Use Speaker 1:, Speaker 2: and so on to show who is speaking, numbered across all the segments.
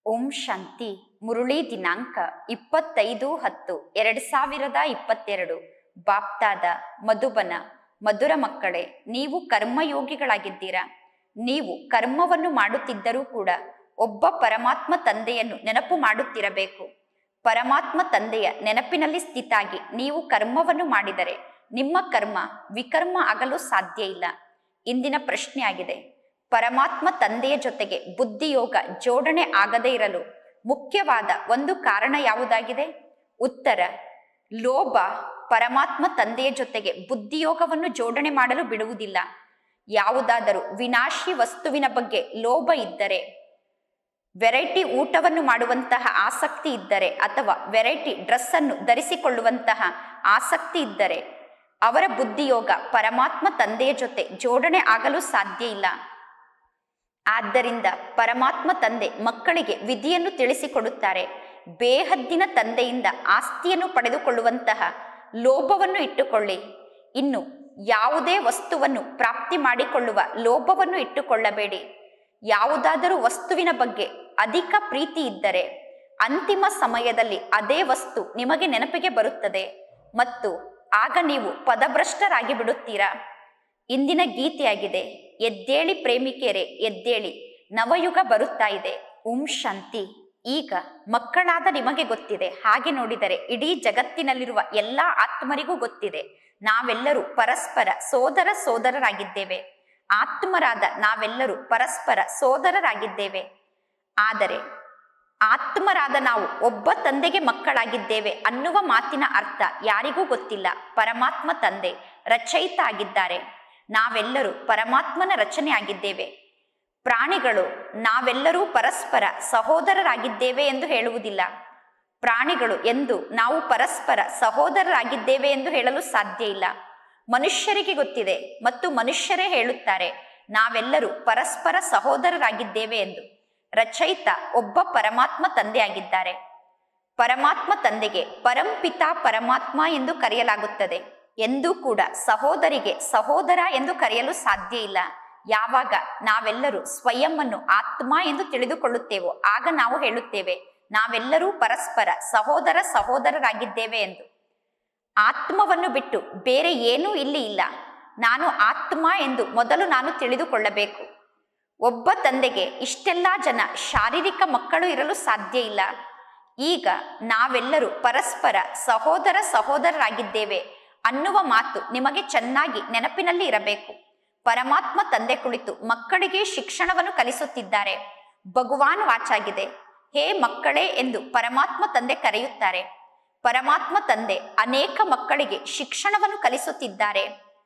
Speaker 1: ಓಂ ಶಾಂತಿ ಮುರುಳಿ ದಿನಾಂಕ ಇಪ್ಪತ್ತೈದು ಹತ್ತು ಎರಡು ಸಾವಿರದ ಇಪ್ಪತ್ತೆರಡು ಬಾಪ್ತಾದ ಮಧುಬನ ಮಧುರ ಮಕ್ಕಳೇ ನೀವು ಕರ್ಮಯೋಗಿಗಳಾಗಿದ್ದೀರಾ ನೀವು ಕರ್ಮವನ್ನು ಮಾಡುತ್ತಿದ್ದರೂ ಕೂಡ ಒಬ್ಬ ಪರಮಾತ್ಮ ತಂದೆಯನ್ನು ನೆನಪು ಮಾಡುತ್ತಿರಬೇಕು ಪರಮಾತ್ಮ ತಂದೆಯ ನೆನಪಿನಲ್ಲಿ ಸ್ಥಿತಾಗಿ ನೀವು ಕರ್ಮವನ್ನು ಮಾಡಿದರೆ ನಿಮ್ಮ ಕರ್ಮ ವಿಕರ್ಮ ಆಗಲು ಸಾಧ್ಯ ಇಲ್ಲ ಇಂದಿನ ಪ್ರಶ್ನೆ ಆಗಿದೆ ಪರಮಾತ್ಮ ತಂದೆಯ ಜೊತೆಗೆ ಬುದ್ಧಿಯೋಗ ಜೋಡಣೆ ಆಗದೇ ಇರಲು ಮುಖ್ಯವಾದ ಒಂದು ಕಾರಣ ಯಾವುದಾಗಿದೆ ಉತ್ತರ ಲೋಭ ಪರಮಾತ್ಮ ತಂದೆಯ ಜೊತೆಗೆ ಬುದ್ಧಿಯೋಗವನ್ನು ಜೋಡಣೆ ಮಾಡಲು ಬಿಡುವುದಿಲ್ಲ ಯಾವುದಾದರೂ ವಿನಾಶಿ ವಸ್ತುವಿನ ಬಗ್ಗೆ ಲೋಭ ಇದ್ದರೆ ವೆರೈಟಿ ಊಟವನ್ನು ಮಾಡುವಂತಹ ಆಸಕ್ತಿ ಇದ್ದರೆ ಅಥವಾ ವೆರೈಟಿ ಡ್ರೆಸ್ ಅನ್ನು ಧರಿಸಿಕೊಳ್ಳುವಂತಹ ಆಸಕ್ತಿ ಇದ್ದರೆ ಅವರ ಬುದ್ಧಿಯೋಗ ಪರಮಾತ್ಮ ತಂದೆಯ ಜೊತೆ ಜೋಡಣೆ ಆಗಲು ಸಾಧ್ಯ ಇಲ್ಲ ಆದ್ದರಿಂದ ಪರಮಾತ್ಮ ತಂದೆ ಮಕ್ಕಳಿಗೆ ವಿಧಿಯನ್ನು ತಿಳಿಸಿಕೊಡುತ್ತಾರೆ ಬೇಹದ್ದಿನ ತಂದೆಯಿಂದ ಆಸ್ತಿಯನ್ನು ಪಡೆದುಕೊಳ್ಳುವಂತಹ ಲೋಭವನ್ನು ಇಟ್ಟುಕೊಳ್ಳಿ ಇನ್ನು ಯಾವುದೇ ವಸ್ತುವನ್ನು ಪ್ರಾಪ್ತಿ ಮಾಡಿಕೊಳ್ಳುವ ಲೋಭವನ್ನು ಇಟ್ಟುಕೊಳ್ಳಬೇಡಿ ಯಾವುದಾದರೂ ವಸ್ತುವಿನ ಬಗ್ಗೆ ಅಧಿಕ ಪ್ರೀತಿ ಇದ್ದರೆ ಅಂತಿಮ ಸಮಯದಲ್ಲಿ ಅದೇ ವಸ್ತು ನಿಮಗೆ ನೆನಪಿಗೆ ಬರುತ್ತದೆ ಮತ್ತು ಆಗ ನೀವು ಪದಭ್ರಷ್ಟರಾಗಿ ಬಿಡುತ್ತೀರಾ ಇಂದಿನ ಗೀತೆಯಾಗಿದೆ ಎದ್ದೇಳಿ ಪ್ರೇಮಿಕೆಯರೆ ಎದ್ದೇಳಿ ನವಯುಗ ಬರುತ್ತಾ ಇದೆ ಓಂ ಶಾಂತಿ ಈಗ ಮಕ್ಕಳಾದ ನಿಮಗೆ ಗೊತ್ತಿದೆ ಹಾಗೆ ನೋಡಿದರೆ ಇಡೀ ಜಗತ್ತಿನಲ್ಲಿರುವ ಎಲ್ಲಾ ಆತ್ಮರಿಗೂ ಗೊತ್ತಿದೆ ನಾವೆಲ್ಲರೂ ಪರಸ್ಪರ ಸೋದರ ಸೋದರರಾಗಿದ್ದೇವೆ ಆತ್ಮರಾದ ನಾವೆಲ್ಲರೂ ಪರಸ್ಪರ ಸೋದರರಾಗಿದ್ದೇವೆ ಆದರೆ ಆತ್ಮರಾದ ನಾವು ಒಬ್ಬ ತಂದೆಗೆ ಮಕ್ಕಳಾಗಿದ್ದೇವೆ ಅನ್ನುವ ಮಾತಿನ ಅರ್ಥ ಯಾರಿಗೂ ಗೊತ್ತಿಲ್ಲ ಪರಮಾತ್ಮ ತಂದೆ ರಚಯಿತ ಆಗಿದ್ದಾರೆ ನಾವೆಲ್ಲರೂ ಪರಮಾತ್ಮನ ರಚನೆ ಆಗಿದ್ದೇವೆ ಪ್ರಾಣಿಗಳು ನಾವೆಲ್ಲರೂ ಪರಸ್ಪರ ಸಹೋದರರಾಗಿದ್ದೇವೆ ಎಂದು ಹೇಳುವುದಿಲ್ಲ ಪ್ರಾಣಿಗಳು ಎಂದು ನಾವು ಪರಸ್ಪರ ಸಹೋದರರಾಗಿದ್ದೇವೆ ಎಂದು ಹೇಳಲು ಸಾಧ್ಯ ಇಲ್ಲ ಮನುಷ್ಯರಿಗೆ ಗೊತ್ತಿದೆ ಮತ್ತು ಮನುಷ್ಯರೇ ಹೇಳುತ್ತಾರೆ ನಾವೆಲ್ಲರೂ ಪರಸ್ಪರ ಸಹೋದರರಾಗಿದ್ದೇವೆ ಎಂದು ರಚಯಿತ ಒಬ್ಬ ಪರಮಾತ್ಮ ತಂದೆಯಾಗಿದ್ದಾರೆ ಪರಮಾತ್ಮ ತಂದೆಗೆ ಪರಂಪಿತ ಪರಮಾತ್ಮ ಎಂದು ಕರೆಯಲಾಗುತ್ತದೆ ಎಂದೂ ಕೂಡ ಸಹೋದರಿಗೆ ಸಹೋದರ ಎಂದು ಕರೆಯಲು ಸಾಧ್ಯ ಇಲ್ಲ ಯಾವಾಗ ನಾವೆಲ್ಲರೂ ಸ್ವಯಂವನ್ನು ಆತ್ಮ ಎಂದು ತಿಳಿದುಕೊಳ್ಳುತ್ತೇವೋ ಆಗ ನಾವು ಹೇಳುತ್ತೇವೆ ನಾವೆಲ್ಲರೂ ಪರಸ್ಪರ ಸಹೋದರ ಸಹೋದರರಾಗಿದ್ದೇವೆ ಎಂದು ಆತ್ಮವನ್ನು ಬಿಟ್ಟು ಬೇರೆ ಏನೂ ಇಲ್ಲಿ ಇಲ್ಲ ನಾನು ಆತ್ಮ ಎಂದು ಮೊದಲು ನಾನು ತಿಳಿದುಕೊಳ್ಳಬೇಕು ಒಬ್ಬ ತಂದೆಗೆ ಇಷ್ಟೆಲ್ಲ ಜನ ಶಾರೀರಿಕ ಮಕ್ಕಳು ಇರಲು ಸಾಧ್ಯ ಇಲ್ಲ ಈಗ ನಾವೆಲ್ಲರೂ ಪರಸ್ಪರ ಸಹೋದರ ಸಹೋದರರಾಗಿದ್ದೇವೆ ಅನ್ನುವ ಮಾತು ನಿಮಗೆ ಚೆನ್ನಾಗಿ ನೆನಪಿನಲ್ಲಿ ಇರಬೇಕು ಪರಮಾತ್ಮ ತಂದೆ ಕುಳಿತು ಮಕ್ಕಳಿಗೆ ಶಿಕ್ಷಣವನ್ನು ಕಲಿಸುತ್ತಿದ್ದಾರೆ ಭಗವಾನ್ ವಾಚಾಗಿದೆ ಹೇ ಮಕ್ಕಳೇ ಎಂದು ಪರಮಾತ್ಮ ತಂದೆ ಕರೆಯುತ್ತಾರೆ ಪರಮಾತ್ಮ ತಂದೆ ಅನೇಕ ಮಕ್ಕಳಿಗೆ ಶಿಕ್ಷಣವನ್ನು ಕಲಿಸುತ್ತಿದ್ದಾರೆ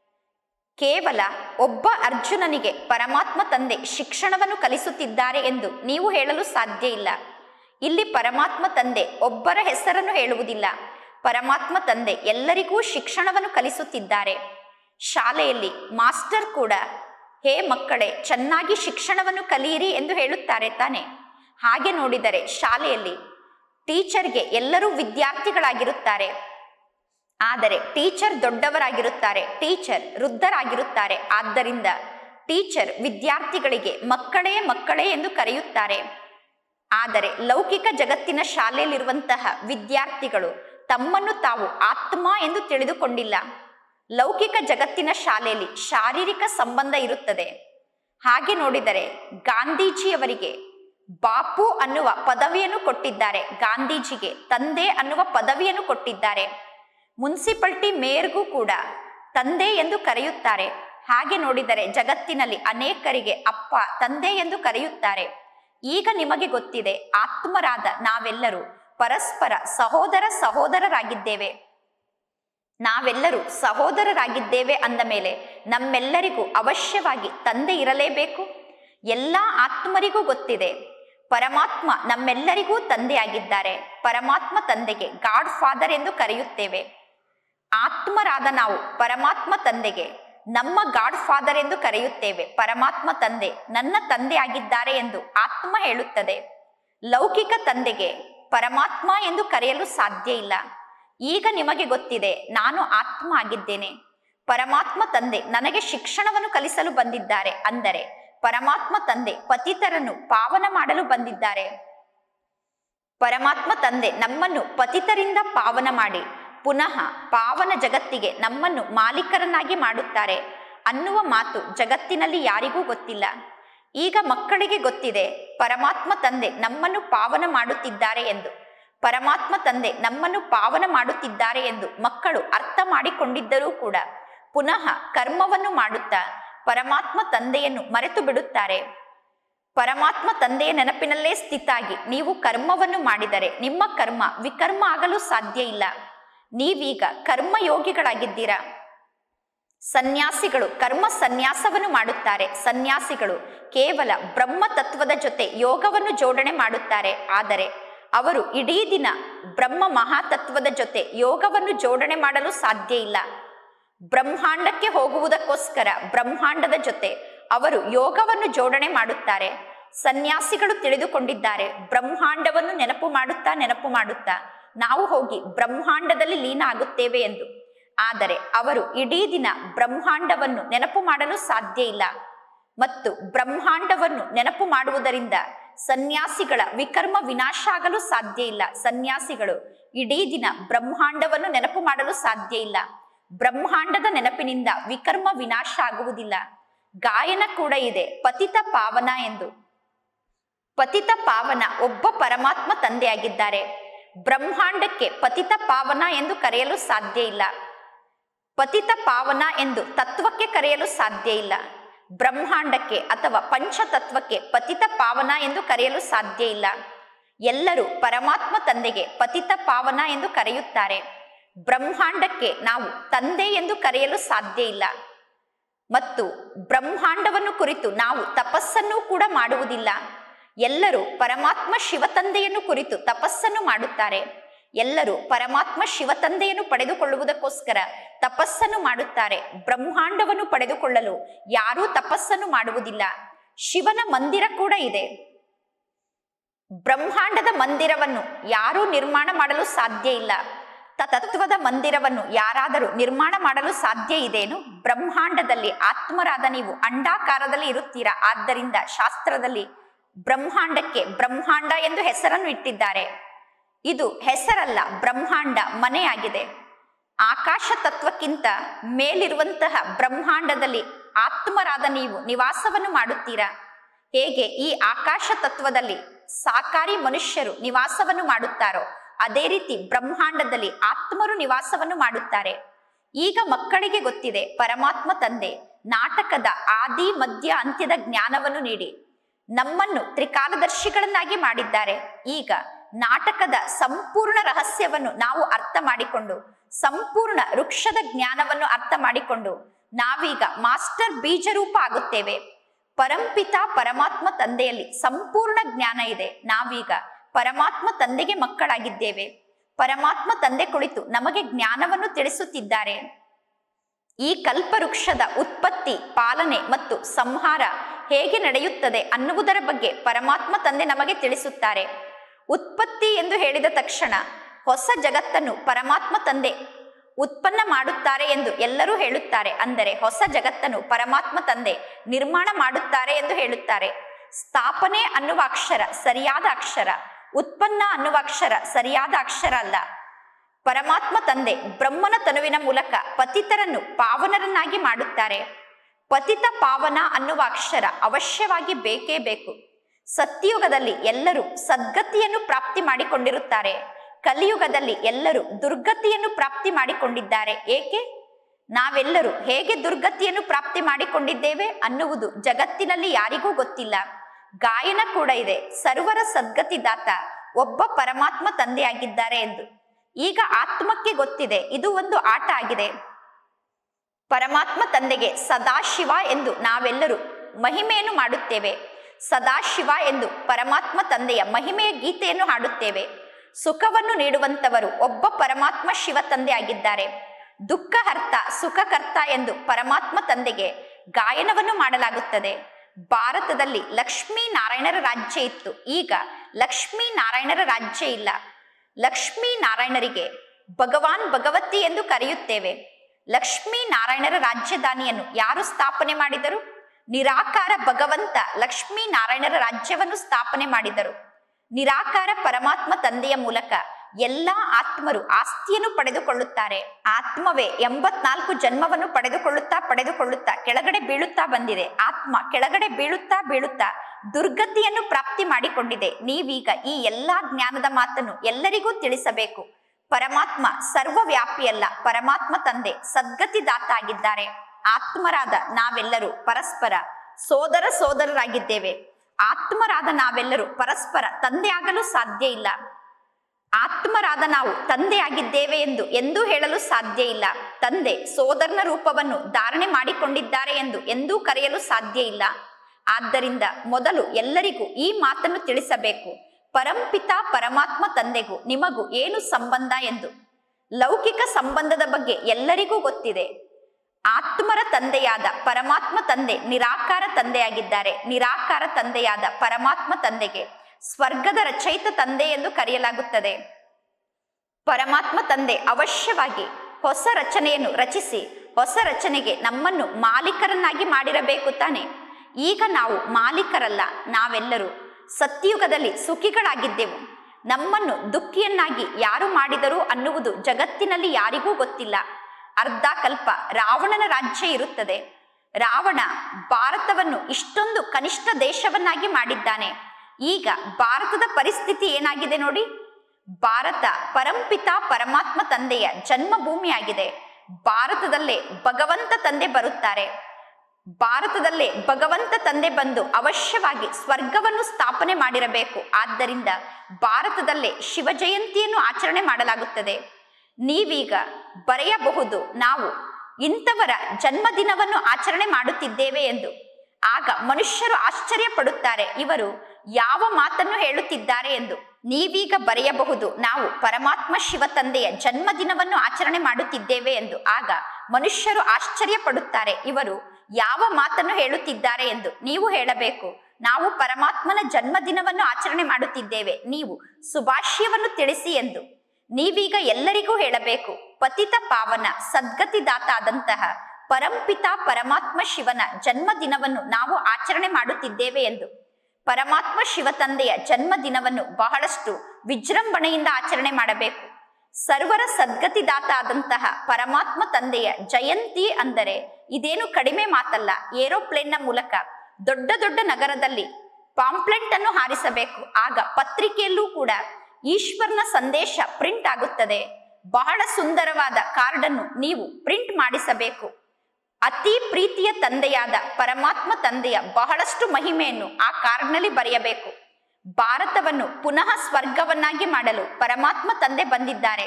Speaker 1: ಕೇವಲ ಒಬ್ಬ ಅರ್ಜುನನಿಗೆ ಪರಮಾತ್ಮ ತಂದೆ ಶಿಕ್ಷಣವನ್ನು ಕಲಿಸುತ್ತಿದ್ದಾರೆ ಎಂದು ನೀವು ಹೇಳಲು ಸಾಧ್ಯ ಇಲ್ಲ ಇಲ್ಲಿ ಪರಮಾತ್ಮ ತಂದೆ ಒಬ್ಬರ ಹೆಸರನ್ನು ಹೇಳುವುದಿಲ್ಲ ಪರಮಾತ್ಮ ತಂದೆ ಎಲ್ಲರಿಗೂ ಶಿಕ್ಷಣವನ್ನು ಕಲಿಸುತ್ತಿದ್ದಾರೆ ಶಾಲೆಯಲ್ಲಿ ಮಾಸ್ಟರ್ ಕೂಡ ಹೇ ಮಕ್ಕಳೇ ಚೆನ್ನಾಗಿ ಶಿಕ್ಷಣವನ್ನು ಕಲಿಯಿರಿ ಎಂದು ಹೇಳುತ್ತಾರೆ ತಾನೆ ಹಾಗೆ ನೋಡಿದರೆ ಶಾಲೆಯಲ್ಲಿ ಟೀಚರ್ಗೆ ಎಲ್ಲರೂ ವಿದ್ಯಾರ್ಥಿಗಳಾಗಿರುತ್ತಾರೆ ಆದರೆ ಟೀಚರ್ ದೊಡ್ಡವರಾಗಿರುತ್ತಾರೆ ಟೀಚರ್ ವೃದ್ಧರಾಗಿರುತ್ತಾರೆ ಆದ್ದರಿಂದ ಟೀಚರ್ ವಿದ್ಯಾರ್ಥಿಗಳಿಗೆ ಮಕ್ಕಳೇ ಮಕ್ಕಳೇ ಎಂದು ಕರೆಯುತ್ತಾರೆ ಆದರೆ ಲೌಕಿಕ ಜಗತ್ತಿನ ಶಾಲೆಯಲ್ಲಿರುವಂತಹ ವಿದ್ಯಾರ್ಥಿಗಳು ತಮ್ಮನ್ನು ತಾವು ಆತ್ಮ ಎಂದು ತಿಳಿದುಕೊಂಡಿಲ್ಲ ಲೌಕಿಕ ಜಗತ್ತಿನ ಶಾಲೆಯಲ್ಲಿ ಶಾರೀರಿಕ ಸಂಬಂಧ ಇರುತ್ತದೆ ಹಾಗೆ ನೋಡಿದರೆ ಗಾಂಧೀಜಿಯವರಿಗೆ ಬಾಪು ಅನ್ನುವ ಪದವಿಯನ್ನು ಕೊಟ್ಟಿದ್ದಾರೆ ಗಾಂಧೀಜಿಗೆ ತಂದೆ ಅನ್ನುವ ಪದವಿಯನ್ನು ಕೊಟ್ಟಿದ್ದಾರೆ ಮುನ್ಸಿಪಾಲ್ಟಿ ಮೇಯರ್ಗೂ ಕೂಡ ತಂದೆ ಎಂದು ಕರೆಯುತ್ತಾರೆ ಹಾಗೆ ನೋಡಿದರೆ ಜಗತ್ತಿನಲ್ಲಿ ಅನೇಕರಿಗೆ ಅಪ್ಪ ತಂದೆ ಎಂದು ಕರೆಯುತ್ತಾರೆ ಈಗ ನಿಮಗೆ ಗೊತ್ತಿದೆ ಆತ್ಮರಾದ ನಾವೆಲ್ಲರೂ ಪರಸ್ಪರ ಸಹೋದರ ಸಹೋದರರಾಗಿದ್ದೇವೆ ನಾವೆಲ್ಲರೂ ಸಹೋದರರಾಗಿದ್ದೇವೆ ಅಂದ ಮೇಲೆ ನಮ್ಮೆಲ್ಲರಿಗೂ ಅವಶ್ಯವಾಗಿ ತಂದೆ ಇರಲೇಬೇಕು ಎಲ್ಲ ಆತ್ಮರಿಗೂ ಗೊತ್ತಿದೆ ಪರಮಾತ್ಮ ನಮ್ಮೆಲ್ಲರಿಗೂ ತಂದೆಯಾಗಿದ್ದಾರೆ ಪರಮಾತ್ಮ ತಂದೆಗೆ ಗಾಡ್ ಫಾದರ್ ಎಂದು ಕರೆಯುತ್ತೇವೆ ಆತ್ಮರಾದ ನಾವು ಪರಮಾತ್ಮ ತಂದೆಗೆ ನಮ್ಮ ಗಾಡ್ ಫಾದರ್ ಎಂದು ಕರೆಯುತ್ತೇವೆ ಪರಮಾತ್ಮ ತಂದೆ ನನ್ನ ತಂದೆ ಆಗಿದ್ದಾರೆ ಎಂದು ಆತ್ಮ ಹೇಳುತ್ತದೆ ಲೌಕಿಕ ತಂದೆಗೆ ಪರಮಾತ್ಮ ಎಂದು ಕರೆಯಲು ಸಾಧ್ಯ ಇಲ್ಲ ಈಗ ನಿಮಗೆ ಗೊತ್ತಿದೆ ನಾನು ಆತ್ಮ ಆಗಿದ್ದೇನೆ ಪರಮಾತ್ಮ ತಂದೆ ನನಗೆ ಶಿಕ್ಷಣವನ್ನು ಕಲಿಸಲು ಬಂದಿದ್ದಾರೆ ಅಂದರೆ ಪರಮಾತ್ಮ ತಂದೆ ಪತಿತರನ್ನು ಪಾವನ ಮಾಡಲು ಬಂದಿದ್ದಾರೆ ಪರಮಾತ್ಮ ತಂದೆ ನಮ್ಮನ್ನು ಪತಿತರಿಂದ ಪಾವನ ಮಾಡಿ ಪುನಃ ಪಾವನ ಜಗತ್ತಿಗೆ ನಮ್ಮನ್ನು ಮಾಲೀಕರನ್ನಾಗಿ ಮಾಡುತ್ತಾರೆ ಅನ್ನುವ ಮಾತು ಜಗತ್ತಿನಲ್ಲಿ ಯಾರಿಗೂ ಗೊತ್ತಿಲ್ಲ ಈಗ ಮಕ್ಕಳಿಗೆ ಗೊತ್ತಿದೆ ಪರಮಾತ್ಮ ತಂದೆ ನಮ್ಮನ್ನು ಪಾವನ ಮಾಡುತ್ತಿದ್ದಾರೆ ಎಂದು ಪರಮಾತ್ಮ ತಂದೆ ನಮ್ಮನ್ನು ಪಾವನ ಮಾಡುತ್ತಿದ್ದಾರೆ ಎಂದು ಮಕ್ಕಳು ಅರ್ಥ ಮಾಡಿಕೊಂಡಿದ್ದರೂ ಕೂಡ ಪುನಃ ಕರ್ಮವನ್ನು ಮಾಡುತ್ತಾ ಪರಮಾತ್ಮ ತಂದೆಯನ್ನು ಮರೆತು ಬಿಡುತ್ತಾರೆ ಪರಮಾತ್ಮ ತಂದೆಯ ನೆನಪಿನಲ್ಲೇ ಸ್ಥಿತಾಗಿ ನೀವು ಕರ್ಮವನ್ನು ಮಾಡಿದರೆ ನಿಮ್ಮ ಕರ್ಮ ವಿಕರ್ಮ ಆಗಲು ಸಾಧ್ಯ ಇಲ್ಲ ನೀವೀಗ ಕರ್ಮಯೋಗಿಗಳಾಗಿದ್ದೀರಾ ಸನ್ಯಾಸಿಗಳು ಕರ್ಮ ಸನ್ಯಾಸವನ್ನು ಮಾಡುತ್ತಾರೆ ಸನ್ಯಾಸಿಗಳು ಕೇವಲ ಬ್ರಹ್ಮ ತತ್ವದ ಜೊತೆ ಯೋಗವನ್ನು ಜೋಡಣೆ ಮಾಡುತ್ತಾರೆ ಆದರೆ ಅವರು ಇಡೀ ದಿನ ಬ್ರಹ್ಮ ಮಹಾತತ್ವದ ಜೊತೆ ಯೋಗವನ್ನು ಜೋಡಣೆ ಮಾಡಲು ಸಾಧ್ಯ ಇಲ್ಲ ಬ್ರಹ್ಮಾಂಡಕ್ಕೆ ಹೋಗುವುದಕ್ಕೋಸ್ಕರ ಬ್ರಹ್ಮಾಂಡದ ಜೊತೆ ಅವರು ಯೋಗವನ್ನು ಜೋಡಣೆ ಮಾಡುತ್ತಾರೆ ಸನ್ಯಾಸಿಗಳು ತಿಳಿದುಕೊಂಡಿದ್ದಾರೆ ಬ್ರಹ್ಮಾಂಡವನ್ನು ನೆನಪು ಮಾಡುತ್ತಾ ನೆನಪು ಮಾಡುತ್ತಾ ನಾವು ಹೋಗಿ ಬ್ರಹ್ಮಾಂಡದಲ್ಲಿ ಲೀನ ಆಗುತ್ತೇವೆ ಎಂದು ಆದರೆ ಅವರು ಇಡೀ ದಿನ ಬ್ರಹ್ಮಾಂಡವನ್ನು ನೆನಪು ಮಾಡಲು ಸಾಧ್ಯ ಇಲ್ಲ ಮತ್ತು ಬ್ರಹ್ಮಾಂಡವನ್ನು ನೆನಪು ಮಾಡುವುದರಿಂದ ಸನ್ಯಾಸಿಗಳ ವಿಕರ್ಮ ವಿನಾಶ ಆಗಲು ಸಾಧ್ಯ ಇಲ್ಲ ಸನ್ಯಾಸಿಗಳು ಇಡೀ ದಿನ ಬ್ರಹ್ಮಾಂಡವನ್ನು ನೆನಪು ಮಾಡಲು ಸಾಧ್ಯ ಇಲ್ಲ ಬ್ರಹ್ಮಾಂಡದ ನೆನಪಿನಿಂದ ವಿಕರ್ಮ ವಿನಾಶ ಆಗುವುದಿಲ್ಲ ಗಾಯನ ಕೂಡ ಇದೆ ಪತಿತ ಪಾವನ ಎಂದು ಪತಿತ ಪಾವನ ಒಬ್ಬ ಪರಮಾತ್ಮ ತಂದೆಯಾಗಿದ್ದಾರೆ ಬ್ರಹ್ಮಾಂಡಕ್ಕೆ ಪತಿತ ಪಾವನ ಎಂದು ಕರೆಯಲು ಸಾಧ್ಯ ಇಲ್ಲ ಪತಿತ ಪಾವನ ಎಂದು ತತ್ವಕ್ಕೆ ಕರೆಯಲು ಸಾಧ್ಯ ಇಲ್ಲ ಬ್ರಹ್ಮಾಂಡಕ್ಕೆ ಅಥವಾ ಪಂಚತತ್ವಕ್ಕೆ ಪತಿತ ಪಾವನ ಎಂದು ಕರೆಯಲು ಸಾಧ್ಯ ಇಲ್ಲ ಎಲ್ಲರೂ ಪರಮಾತ್ಮ ತಂದೆಗೆ ಪತಿತ ಪಾವನ ಎಂದು ಕರೆಯುತ್ತಾರೆ ಬ್ರಹ್ಮಾಂಡಕ್ಕೆ ನಾವು ತಂದೆ ಎಂದು ಕರೆಯಲು ಸಾಧ್ಯ ಇಲ್ಲ ಮತ್ತು ಬ್ರಹ್ಮಾಂಡವನ್ನು ಕುರಿತು ನಾವು ತಪಸ್ಸನ್ನು ಕೂಡ ಮಾಡುವುದಿಲ್ಲ ಎಲ್ಲರೂ ಪರಮಾತ್ಮ ಶಿವತಂದೆಯನ್ನು ಕುರಿತು ತಪಸ್ಸನ್ನು ಮಾಡುತ್ತಾರೆ ಎಲ್ಲರೂ ಪರಮಾತ್ಮ ಶಿವತಂದೆಯನ್ನು ಪಡೆದುಕೊಳ್ಳುವುದಕ್ಕೋಸ್ಕರ ತಪಸ್ಸನ್ನು ಮಾಡುತ್ತಾರೆ ಬ್ರಹ್ಮಾಂಡವನ್ನು ಪಡೆದುಕೊಳ್ಳಲು ಯಾರೂ ತಪಸ್ಸನ್ನು ಮಾಡುವುದಿಲ್ಲ ಶಿವನ ಮಂದಿರ ಕೂಡ ಇದೆ ಬ್ರಹ್ಮಾಂಡದ ಮಂದಿರವನ್ನು ಯಾರೂ ನಿರ್ಮಾಣ ಮಾಡಲು ಸಾಧ್ಯ ಇಲ್ಲ ತತ್ವದ ಮಂದಿರವನ್ನು ಯಾರಾದರೂ ನಿರ್ಮಾಣ ಮಾಡಲು ಸಾಧ್ಯ ಇದೇನು ಬ್ರಹ್ಮಾಂಡದಲ್ಲಿ ಆತ್ಮರಾದ ನೀವು ಅಂಡಾಕಾರದಲ್ಲಿ ಇರುತ್ತೀರಾ ಆದ್ದರಿಂದ ಶಾಸ್ತ್ರದಲ್ಲಿ ಬ್ರಹ್ಮಾಂಡಕ್ಕೆ ಬ್ರಹ್ಮಾಂಡ ಎಂದು ಹೆಸರನ್ನು ಇಟ್ಟಿದ್ದಾರೆ ಇದು ಹೆಸರಲ್ಲ ಬ್ರಹ್ಮಾಂಡ ಮನೆಯಾಗಿದೆ ಆಕಾಶ ತತ್ವಕ್ಕಿಂತ ಮೇಲಿರುವಂತಹ ಬ್ರಹ್ಮಾಂಡದಲ್ಲಿ ಆತ್ಮರಾದ ನೀವು ನಿವಾಸವನ್ನು ಮಾಡುತ್ತೀರಾ ಹೇಗೆ ಈ ಆಕಾಶ ತತ್ವದಲ್ಲಿ ಸಾಕಾರಿ ಮನುಷ್ಯರು ನಿವಾಸವನ್ನು ಮಾಡುತ್ತಾರೋ ಅದೇ ರೀತಿ ಬ್ರಹ್ಮಾಂಡದಲ್ಲಿ ಆತ್ಮರು ನಿವಾಸವನ್ನು ಮಾಡುತ್ತಾರೆ ಈಗ ಮಕ್ಕಳಿಗೆ ಗೊತ್ತಿದೆ ಪರಮಾತ್ಮ ತಂದೆ ನಾಟಕದ ಆದಿ ಮಧ್ಯ ಅಂತ್ಯದ ಜ್ಞಾನವನ್ನು ನೀಡಿ ನಮ್ಮನ್ನು ತ್ರಿಕಾಲದರ್ಶಿಗಳನ್ನಾಗಿ ಮಾಡಿದ್ದಾರೆ ಈಗ ನಾಟಕದ ಸಂಪೂರ್ಣ ರಹಸ್ಯವನ್ನು ನಾವು ಅರ್ಥ ಮಾಡಿಕೊಂಡು ಸಂಪೂರ್ಣ ವೃಕ್ಷದ ಜ್ಞಾನವನ್ನು ಅರ್ಥ ಮಾಡಿಕೊಂಡು ನಾವೀಗ ಮಾಸ್ಟರ್ ಬೀಜರೂಪ ಆಗುತ್ತೇವೆ ಪರಂಪಿತ ಪರಮಾತ್ಮ ತಂದೆಯಲ್ಲಿ ಸಂಪೂರ್ಣ ಜ್ಞಾನ ಇದೆ ನಾವೀಗ ಪರಮಾತ್ಮ ತಂದೆಗೆ ಮಕ್ಕಳಾಗಿದ್ದೇವೆ ಪರಮಾತ್ಮ ತಂದೆ ಕುಳಿತು ನಮಗೆ ಜ್ಞಾನವನ್ನು ತಿಳಿಸುತ್ತಿದ್ದಾರೆ ಈ ಕಲ್ಪವೃಕ್ಷದ ಉತ್ಪತ್ತಿ ಪಾಲನೆ ಮತ್ತು ಸಂಹಾರ ಹೇಗೆ ನಡೆಯುತ್ತದೆ ಅನ್ನುವುದರ ಬಗ್ಗೆ ಪರಮಾತ್ಮ ತಂದೆ ನಮಗೆ ತಿಳಿಸುತ್ತಾರೆ ಉತ್ಪತ್ತಿ ಎಂದು ಹೇಳಿದ ತಕ್ಷಣ ಹೊಸ ಜಗತ್ತನ್ನು ಪರಮಾತ್ಮ ತಂದೆ ಉತ್ಪನ್ನ ಮಾಡುತ್ತಾರೆ ಎಂದು ಎಲ್ಲರೂ ಹೇಳುತ್ತಾರೆ ಅಂದರೆ ಹೊಸ ಜಗತ್ತನ್ನು ಪರಮಾತ್ಮ ತಂದೆ ನಿರ್ಮಾಣ ಮಾಡುತ್ತಾರೆ ಎಂದು ಹೇಳುತ್ತಾರೆ ಸ್ಥಾಪನೆ ಅನ್ನುವ ಅಕ್ಷರ ಸರಿಯಾದ ಅಕ್ಷರ ಉತ್ಪನ್ನ ಅನ್ನುವ ಅಕ್ಷರ ಸರಿಯಾದ ಅಕ್ಷರ ಅಲ್ಲ ಪರಮಾತ್ಮ ತಂದೆ ಬ್ರಹ್ಮನ ತನುವಿನ ಮೂಲಕ ಪತಿತರನ್ನು ಪಾವನರನ್ನಾಗಿ ಮಾಡುತ್ತಾರೆ ಪತಿತ ಪಾವನ ಅನ್ನುವ ಅಕ್ಷರ ಅವಶ್ಯವಾಗಿ ಬೇಕೇ ಬೇಕು ಸತ್ಯಯುಗದಲ್ಲಿ ಎಲ್ಲರೂ ಸದ್ಗತಿಯನ್ನು ಪ್ರಾಪ್ತಿ ಮಾಡಿಕೊಂಡಿರುತ್ತಾರೆ ಕಲಿಯುಗದಲ್ಲಿ ಎಲ್ಲರೂ ದುರ್ಗತಿಯನ್ನು ಪ್ರಾಪ್ತಿ ಮಾಡಿಕೊಂಡಿದ್ದಾರೆ ಏಕೆ ನಾವೆಲ್ಲರೂ ಹೇಗೆ ದುರ್ಗತಿಯನ್ನು ಪ್ರಾಪ್ತಿ ಮಾಡಿಕೊಂಡಿದ್ದೇವೆ ಅನ್ನುವುದು ಜಗತ್ತಿನಲ್ಲಿ ಯಾರಿಗೂ ಗೊತ್ತಿಲ್ಲ ಗಾಯನ ಕೂಡ ಇದೆ ಸರ್ವರ ಸದ್ಗತಿದಾತ ಒಬ್ಬ ಪರಮಾತ್ಮ ತಂದೆಯಾಗಿದ್ದಾರೆ ಎಂದು ಈಗ ಆತ್ಮಕ್ಕೆ ಗೊತ್ತಿದೆ ಇದು ಒಂದು ಆಟ ಆಗಿದೆ ಪರಮಾತ್ಮ ತಂದೆಗೆ ಸದಾಶಿವ ಎಂದು ನಾವೆಲ್ಲರೂ ಮಹಿಮೆಯನ್ನು ಮಾಡುತ್ತೇವೆ ಸದಾಶಿವ ಎಂದು ಪರಮಾತ್ಮ ತಂದೆಯ ಮಹಿಮೆಯ ಗೀತೆಯನ್ನು ಹಾಡುತ್ತೇವೆ ಸುಖವನ್ನು ನೀಡುವಂತವರು ಒಬ್ಬ ಪರಮಾತ್ಮ ಶಿವ ತಂದೆ ಆಗಿದ್ದಾರೆ ದುಃಖಹರ್ತ ಸುಖಕರ್ತ ಎಂದು ಪರಮಾತ್ಮ ತಂದೆಗೆ ಗಾಯನವನ್ನು ಮಾಡಲಾಗುತ್ತದೆ ಭಾರತದಲ್ಲಿ ಲಕ್ಷ್ಮೀ ನಾರಾಯಣರ ರಾಜ್ಯ ಇತ್ತು ಈಗ ಲಕ್ಷ್ಮೀ ನಾರಾಯಣರ ರಾಜ್ಯ ಇಲ್ಲ ಲಕ್ಷ್ಮೀ ನಾರಾಯಣರಿಗೆ ಭಗವಾನ್ ಭಗವತಿ ಎಂದು ಕರೆಯುತ್ತೇವೆ ಲಕ್ಷ್ಮೀ ನಾರಾಯಣರ ರಾಜಧಾನಿಯನ್ನು ಯಾರು ಸ್ಥಾಪನೆ ಮಾಡಿದರು ನಿರಾಕಾರ ಭಗವಂತ ಲಕ್ಷ್ಮೀ ನಾರಾಯಣರ ರಾಜ್ಯವನ್ನು ಸ್ಥಾಪನೆ ಮಾಡಿದರು ನಿರಾಕಾರ ಪರಮಾತ್ಮ ತಂದೆಯ ಮೂಲಕ ಎಲ್ಲಾ ಆತ್ಮರು ಆಸ್ತಿಯನ್ನು ಪಡೆದುಕೊಳ್ಳುತ್ತಾರೆ ಆತ್ಮವೇ ಎಂಬತ್ನಾಲ್ಕು ಜನ್ಮವನ್ನು ಪಡೆದುಕೊಳ್ಳುತ್ತಾ ಪಡೆದುಕೊಳ್ಳುತ್ತಾ ಕೆಳಗಡೆ ಬೀಳುತ್ತಾ ಬಂದಿದೆ ಆತ್ಮ ಕೆಳಗಡೆ ಬೀಳುತ್ತಾ ಬೀಳುತ್ತಾ ದುರ್ಗತಿಯನ್ನು ಪ್ರಾಪ್ತಿ ಮಾಡಿಕೊಂಡಿದೆ ನೀವೀಗ ಈ ಎಲ್ಲಾ ಜ್ಞಾನದ ಮಾತನ್ನು ಎಲ್ಲರಿಗೂ ತಿಳಿಸಬೇಕು ಪರಮಾತ್ಮ ಸರ್ವವ್ಯಾಪಿಯಲ್ಲ ಪರಮಾತ್ಮ ತಂದೆ ಸದ್ಗತಿದಾತ ಆಗಿದ್ದಾರೆ ಆತ್ಮರಾದ ನಾವೆಲ್ಲರೂ ಪರಸ್ಪರ ಸೋದರ ಸೋದರರಾಗಿದ್ದೇವೆ ಆತ್ಮರಾದ ನಾವೆಲ್ಲರೂ ಪರಸ್ಪರ ತಂದೆ ಆಗಲು ಸಾಧ್ಯ ಇಲ್ಲ ಆತ್ಮರಾದ ನಾವು ತಂದೆಯಾಗಿದ್ದೇವೆ ಎಂದು ಎಂದೂ ಹೇಳಲು ಸಾಧ್ಯ ಇಲ್ಲ ತಂದೆ ಸೋದರನ ರೂಪವನ್ನು ಧಾರಣೆ ಮಾಡಿಕೊಂಡಿದ್ದಾರೆ ಎಂದು ಎಂದೂ ಕರೆಯಲು ಸಾಧ್ಯ ಇಲ್ಲ ಆದ್ದರಿಂದ ಮೊದಲು ಎಲ್ಲರಿಗೂ ಈ ಮಾತನ್ನು ತಿಳಿಸಬೇಕು ಪರಂಪಿತ ಪರಮಾತ್ಮ ತಂದೆಗೂ ನಿಮಗೂ ಏನು ಸಂಬಂಧ ಎಂದು ಲೌಕಿಕ ಸಂಬಂಧದ ಬಗ್ಗೆ ಎಲ್ಲರಿಗೂ ಗೊತ್ತಿದೆ ಆತ್ಮರ ತಂದೆಯಾದ ಪರಮಾತ್ಮ ತಂದೆ ನಿರಾಕಾರ ತಂದೆಯಾಗಿದ್ದಾರೆ ನಿರಾಕಾರ ತಂದೆಯಾದ ಪರಮಾತ್ಮ ತಂದೆಗೆ ಸ್ವರ್ಗದ ರಚಯಿತ ತಂದೆ ಎಂದು ಕರೆಯಲಾಗುತ್ತದೆ ಪರಮಾತ್ಮ ತಂದೆ ಅವಶ್ಯವಾಗಿ ಹೊಸ ರಚನೆಯನ್ನು ರಚಿಸಿ ಹೊಸ ರಚನೆಗೆ ನಮ್ಮನ್ನು ಮಾಲೀಕರನ್ನಾಗಿ ಮಾಡಿರಬೇಕು ತಾನೆ ಈಗ ನಾವು ಮಾಲೀಕರಲ್ಲ ನಾವೆಲ್ಲರೂ ಸತ್ಯುಗದಲ್ಲಿ ಸುಖಿಗಳಾಗಿದ್ದೆವು ನಮ್ಮನ್ನು ದುಃಖಿಯನ್ನಾಗಿ ಯಾರು ಮಾಡಿದರು ಅನ್ನುವುದು ಜಗತ್ತಿನಲ್ಲಿ ಯಾರಿಗೂ ಗೊತ್ತಿಲ್ಲ ಅರ್ಧ ಕಲ್ಪ ರಾವಣನ ರಾಜ್ಯ ಇರುತ್ತದೆ ರಾವಣ ಭಾರತವನ್ನು ಇಷ್ಟೊಂದು ಕನಿಷ್ಠ ದೇಶವನ್ನಾಗಿ ಮಾಡಿದ್ದಾನೆ ಈಗ ಭಾರತದ ಪರಿಸ್ಥಿತಿ ಏನಾಗಿದೆ ನೋಡಿ ಭಾರತ ಪರಂಪಿತ ಪರಮಾತ್ಮ ತಂದೆಯ ಜನ್ಮಭೂಮಿಯಾಗಿದೆ ಭಾರತದಲ್ಲೇ ಭಗವಂತ ತಂದೆ ಬರುತ್ತಾರೆ ಭಾರತದಲ್ಲೇ ಭಗವಂತ ತಂದೆ ಬಂದು ಅವಶ್ಯವಾಗಿ ಸ್ವರ್ಗವನ್ನು ಸ್ಥಾಪನೆ ಮಾಡಿರಬೇಕು ಆದ್ದರಿಂದ ಭಾರತದಲ್ಲೇ ಶಿವ ಜಯಂತಿಯನ್ನು ಆಚರಣೆ ಮಾಡಲಾಗುತ್ತದೆ ನೀವೀಗ ಬರೆಯಬಹುದು ನಾವು ಇಂಥವರ ಜನ್ಮದಿನವನ್ನು ಆಚರಣೆ ಮಾಡುತ್ತಿದ್ದೇವೆ ಎಂದು ಆಗ ಮನುಷ್ಯರು ಆಶ್ಚರ್ಯ ಪಡುತ್ತಾರೆ ಇವರು ಯಾವ ಮಾತನ್ನು ಹೇಳುತ್ತಿದ್ದಾರೆ ಎಂದು ನೀವೀಗ ಬರೆಯಬಹುದು ನಾವು ಪರಮಾತ್ಮ ಶಿವ ತಂದೆಯ ಜನ್ಮದಿನವನ್ನು ಆಚರಣೆ ಮಾಡುತ್ತಿದ್ದೇವೆ ಎಂದು ಆಗ ಮನುಷ್ಯರು ಆಶ್ಚರ್ಯ ಪಡುತ್ತಾರೆ ಇವರು ಯಾವ ಮಾತನ್ನು ಹೇಳುತ್ತಿದ್ದಾರೆ ಎಂದು ನೀವು ಹೇಳಬೇಕು ನಾವು ಪರಮಾತ್ಮನ ಜನ್ಮದಿನವನ್ನು ಆಚರಣೆ ಮಾಡುತ್ತಿದ್ದೇವೆ ನೀವು ಸುಭಾಷ್ಯವನ್ನು ತಿಳಿಸಿ ಎಂದು ನೀವೀಗ ಎಲ್ಲರಿಗೂ ಹೇಳಬೇಕು ಪತಿತ ಪಾವನ ಸದ್ಗತಿದಾತ ಆದಂತಹ ಪರಂಪಿತ ಪರಮಾತ್ಮ ಶಿವನ ಜನ್ಮದಿನವನ್ನು ನಾವು ಆಚರಣೆ ಮಾಡುತ್ತಿದ್ದೇವೆ ಎಂದು ಪರಮಾತ್ಮ ಶಿವ ತಂದೆಯ ಜನ್ಮದಿನವನ್ನು ಬಹಳಷ್ಟು ವಿಜೃಂಭಣೆಯಿಂದ ಆಚರಣೆ ಮಾಡಬೇಕು ಸರ್ವರ ಸದ್ಗತಿದಾತ ಆದಂತಹ ಪರಮಾತ್ಮ ತಂದೆಯ ಜಯಂತಿ ಅಂದರೆ ಇದೇನು ಕಡಿಮೆ ಮಾತಲ್ಲ ಏರೋಪ್ಲೇನ್ನ ಮೂಲಕ ದೊಡ್ಡ ದೊಡ್ಡ ನಗರದಲ್ಲಿ ಪಾಂಪ್ಲೆಂಟ್ ಅನ್ನು ಹಾರಿಸಬೇಕು ಆಗ ಪತ್ರಿಕೆಯಲ್ಲೂ ಕೂಡ ಈಶ್ವರನ ಸಂದೇಶ ಪ್ರಿಂಟ್ ಆಗುತ್ತದೆ ಬಹಳ ಸುಂದರವಾದ ಕಾರ್ಡ್ ಅನ್ನು ನೀವು ಪ್ರಿಂಟ್ ಮಾಡಿಸಬೇಕು ಅತಿ ಪ್ರೀತಿಯ ತಂದೆಯಾದ ಪರಮಾತ್ಮ ತಂದೆಯ ಬಹಳಷ್ಟು ಮಹಿಮೆಯನ್ನು ಆ ಕಾರ್ಡ್ನಲ್ಲಿ ಬರೆಯಬೇಕು ಭಾರತವನ್ನು ಪುನಃ ಸ್ವರ್ಗವನ್ನಾಗಿ ಮಾಡಲು ಪರಮಾತ್ಮ ತಂದೆ ಬಂದಿದ್ದಾರೆ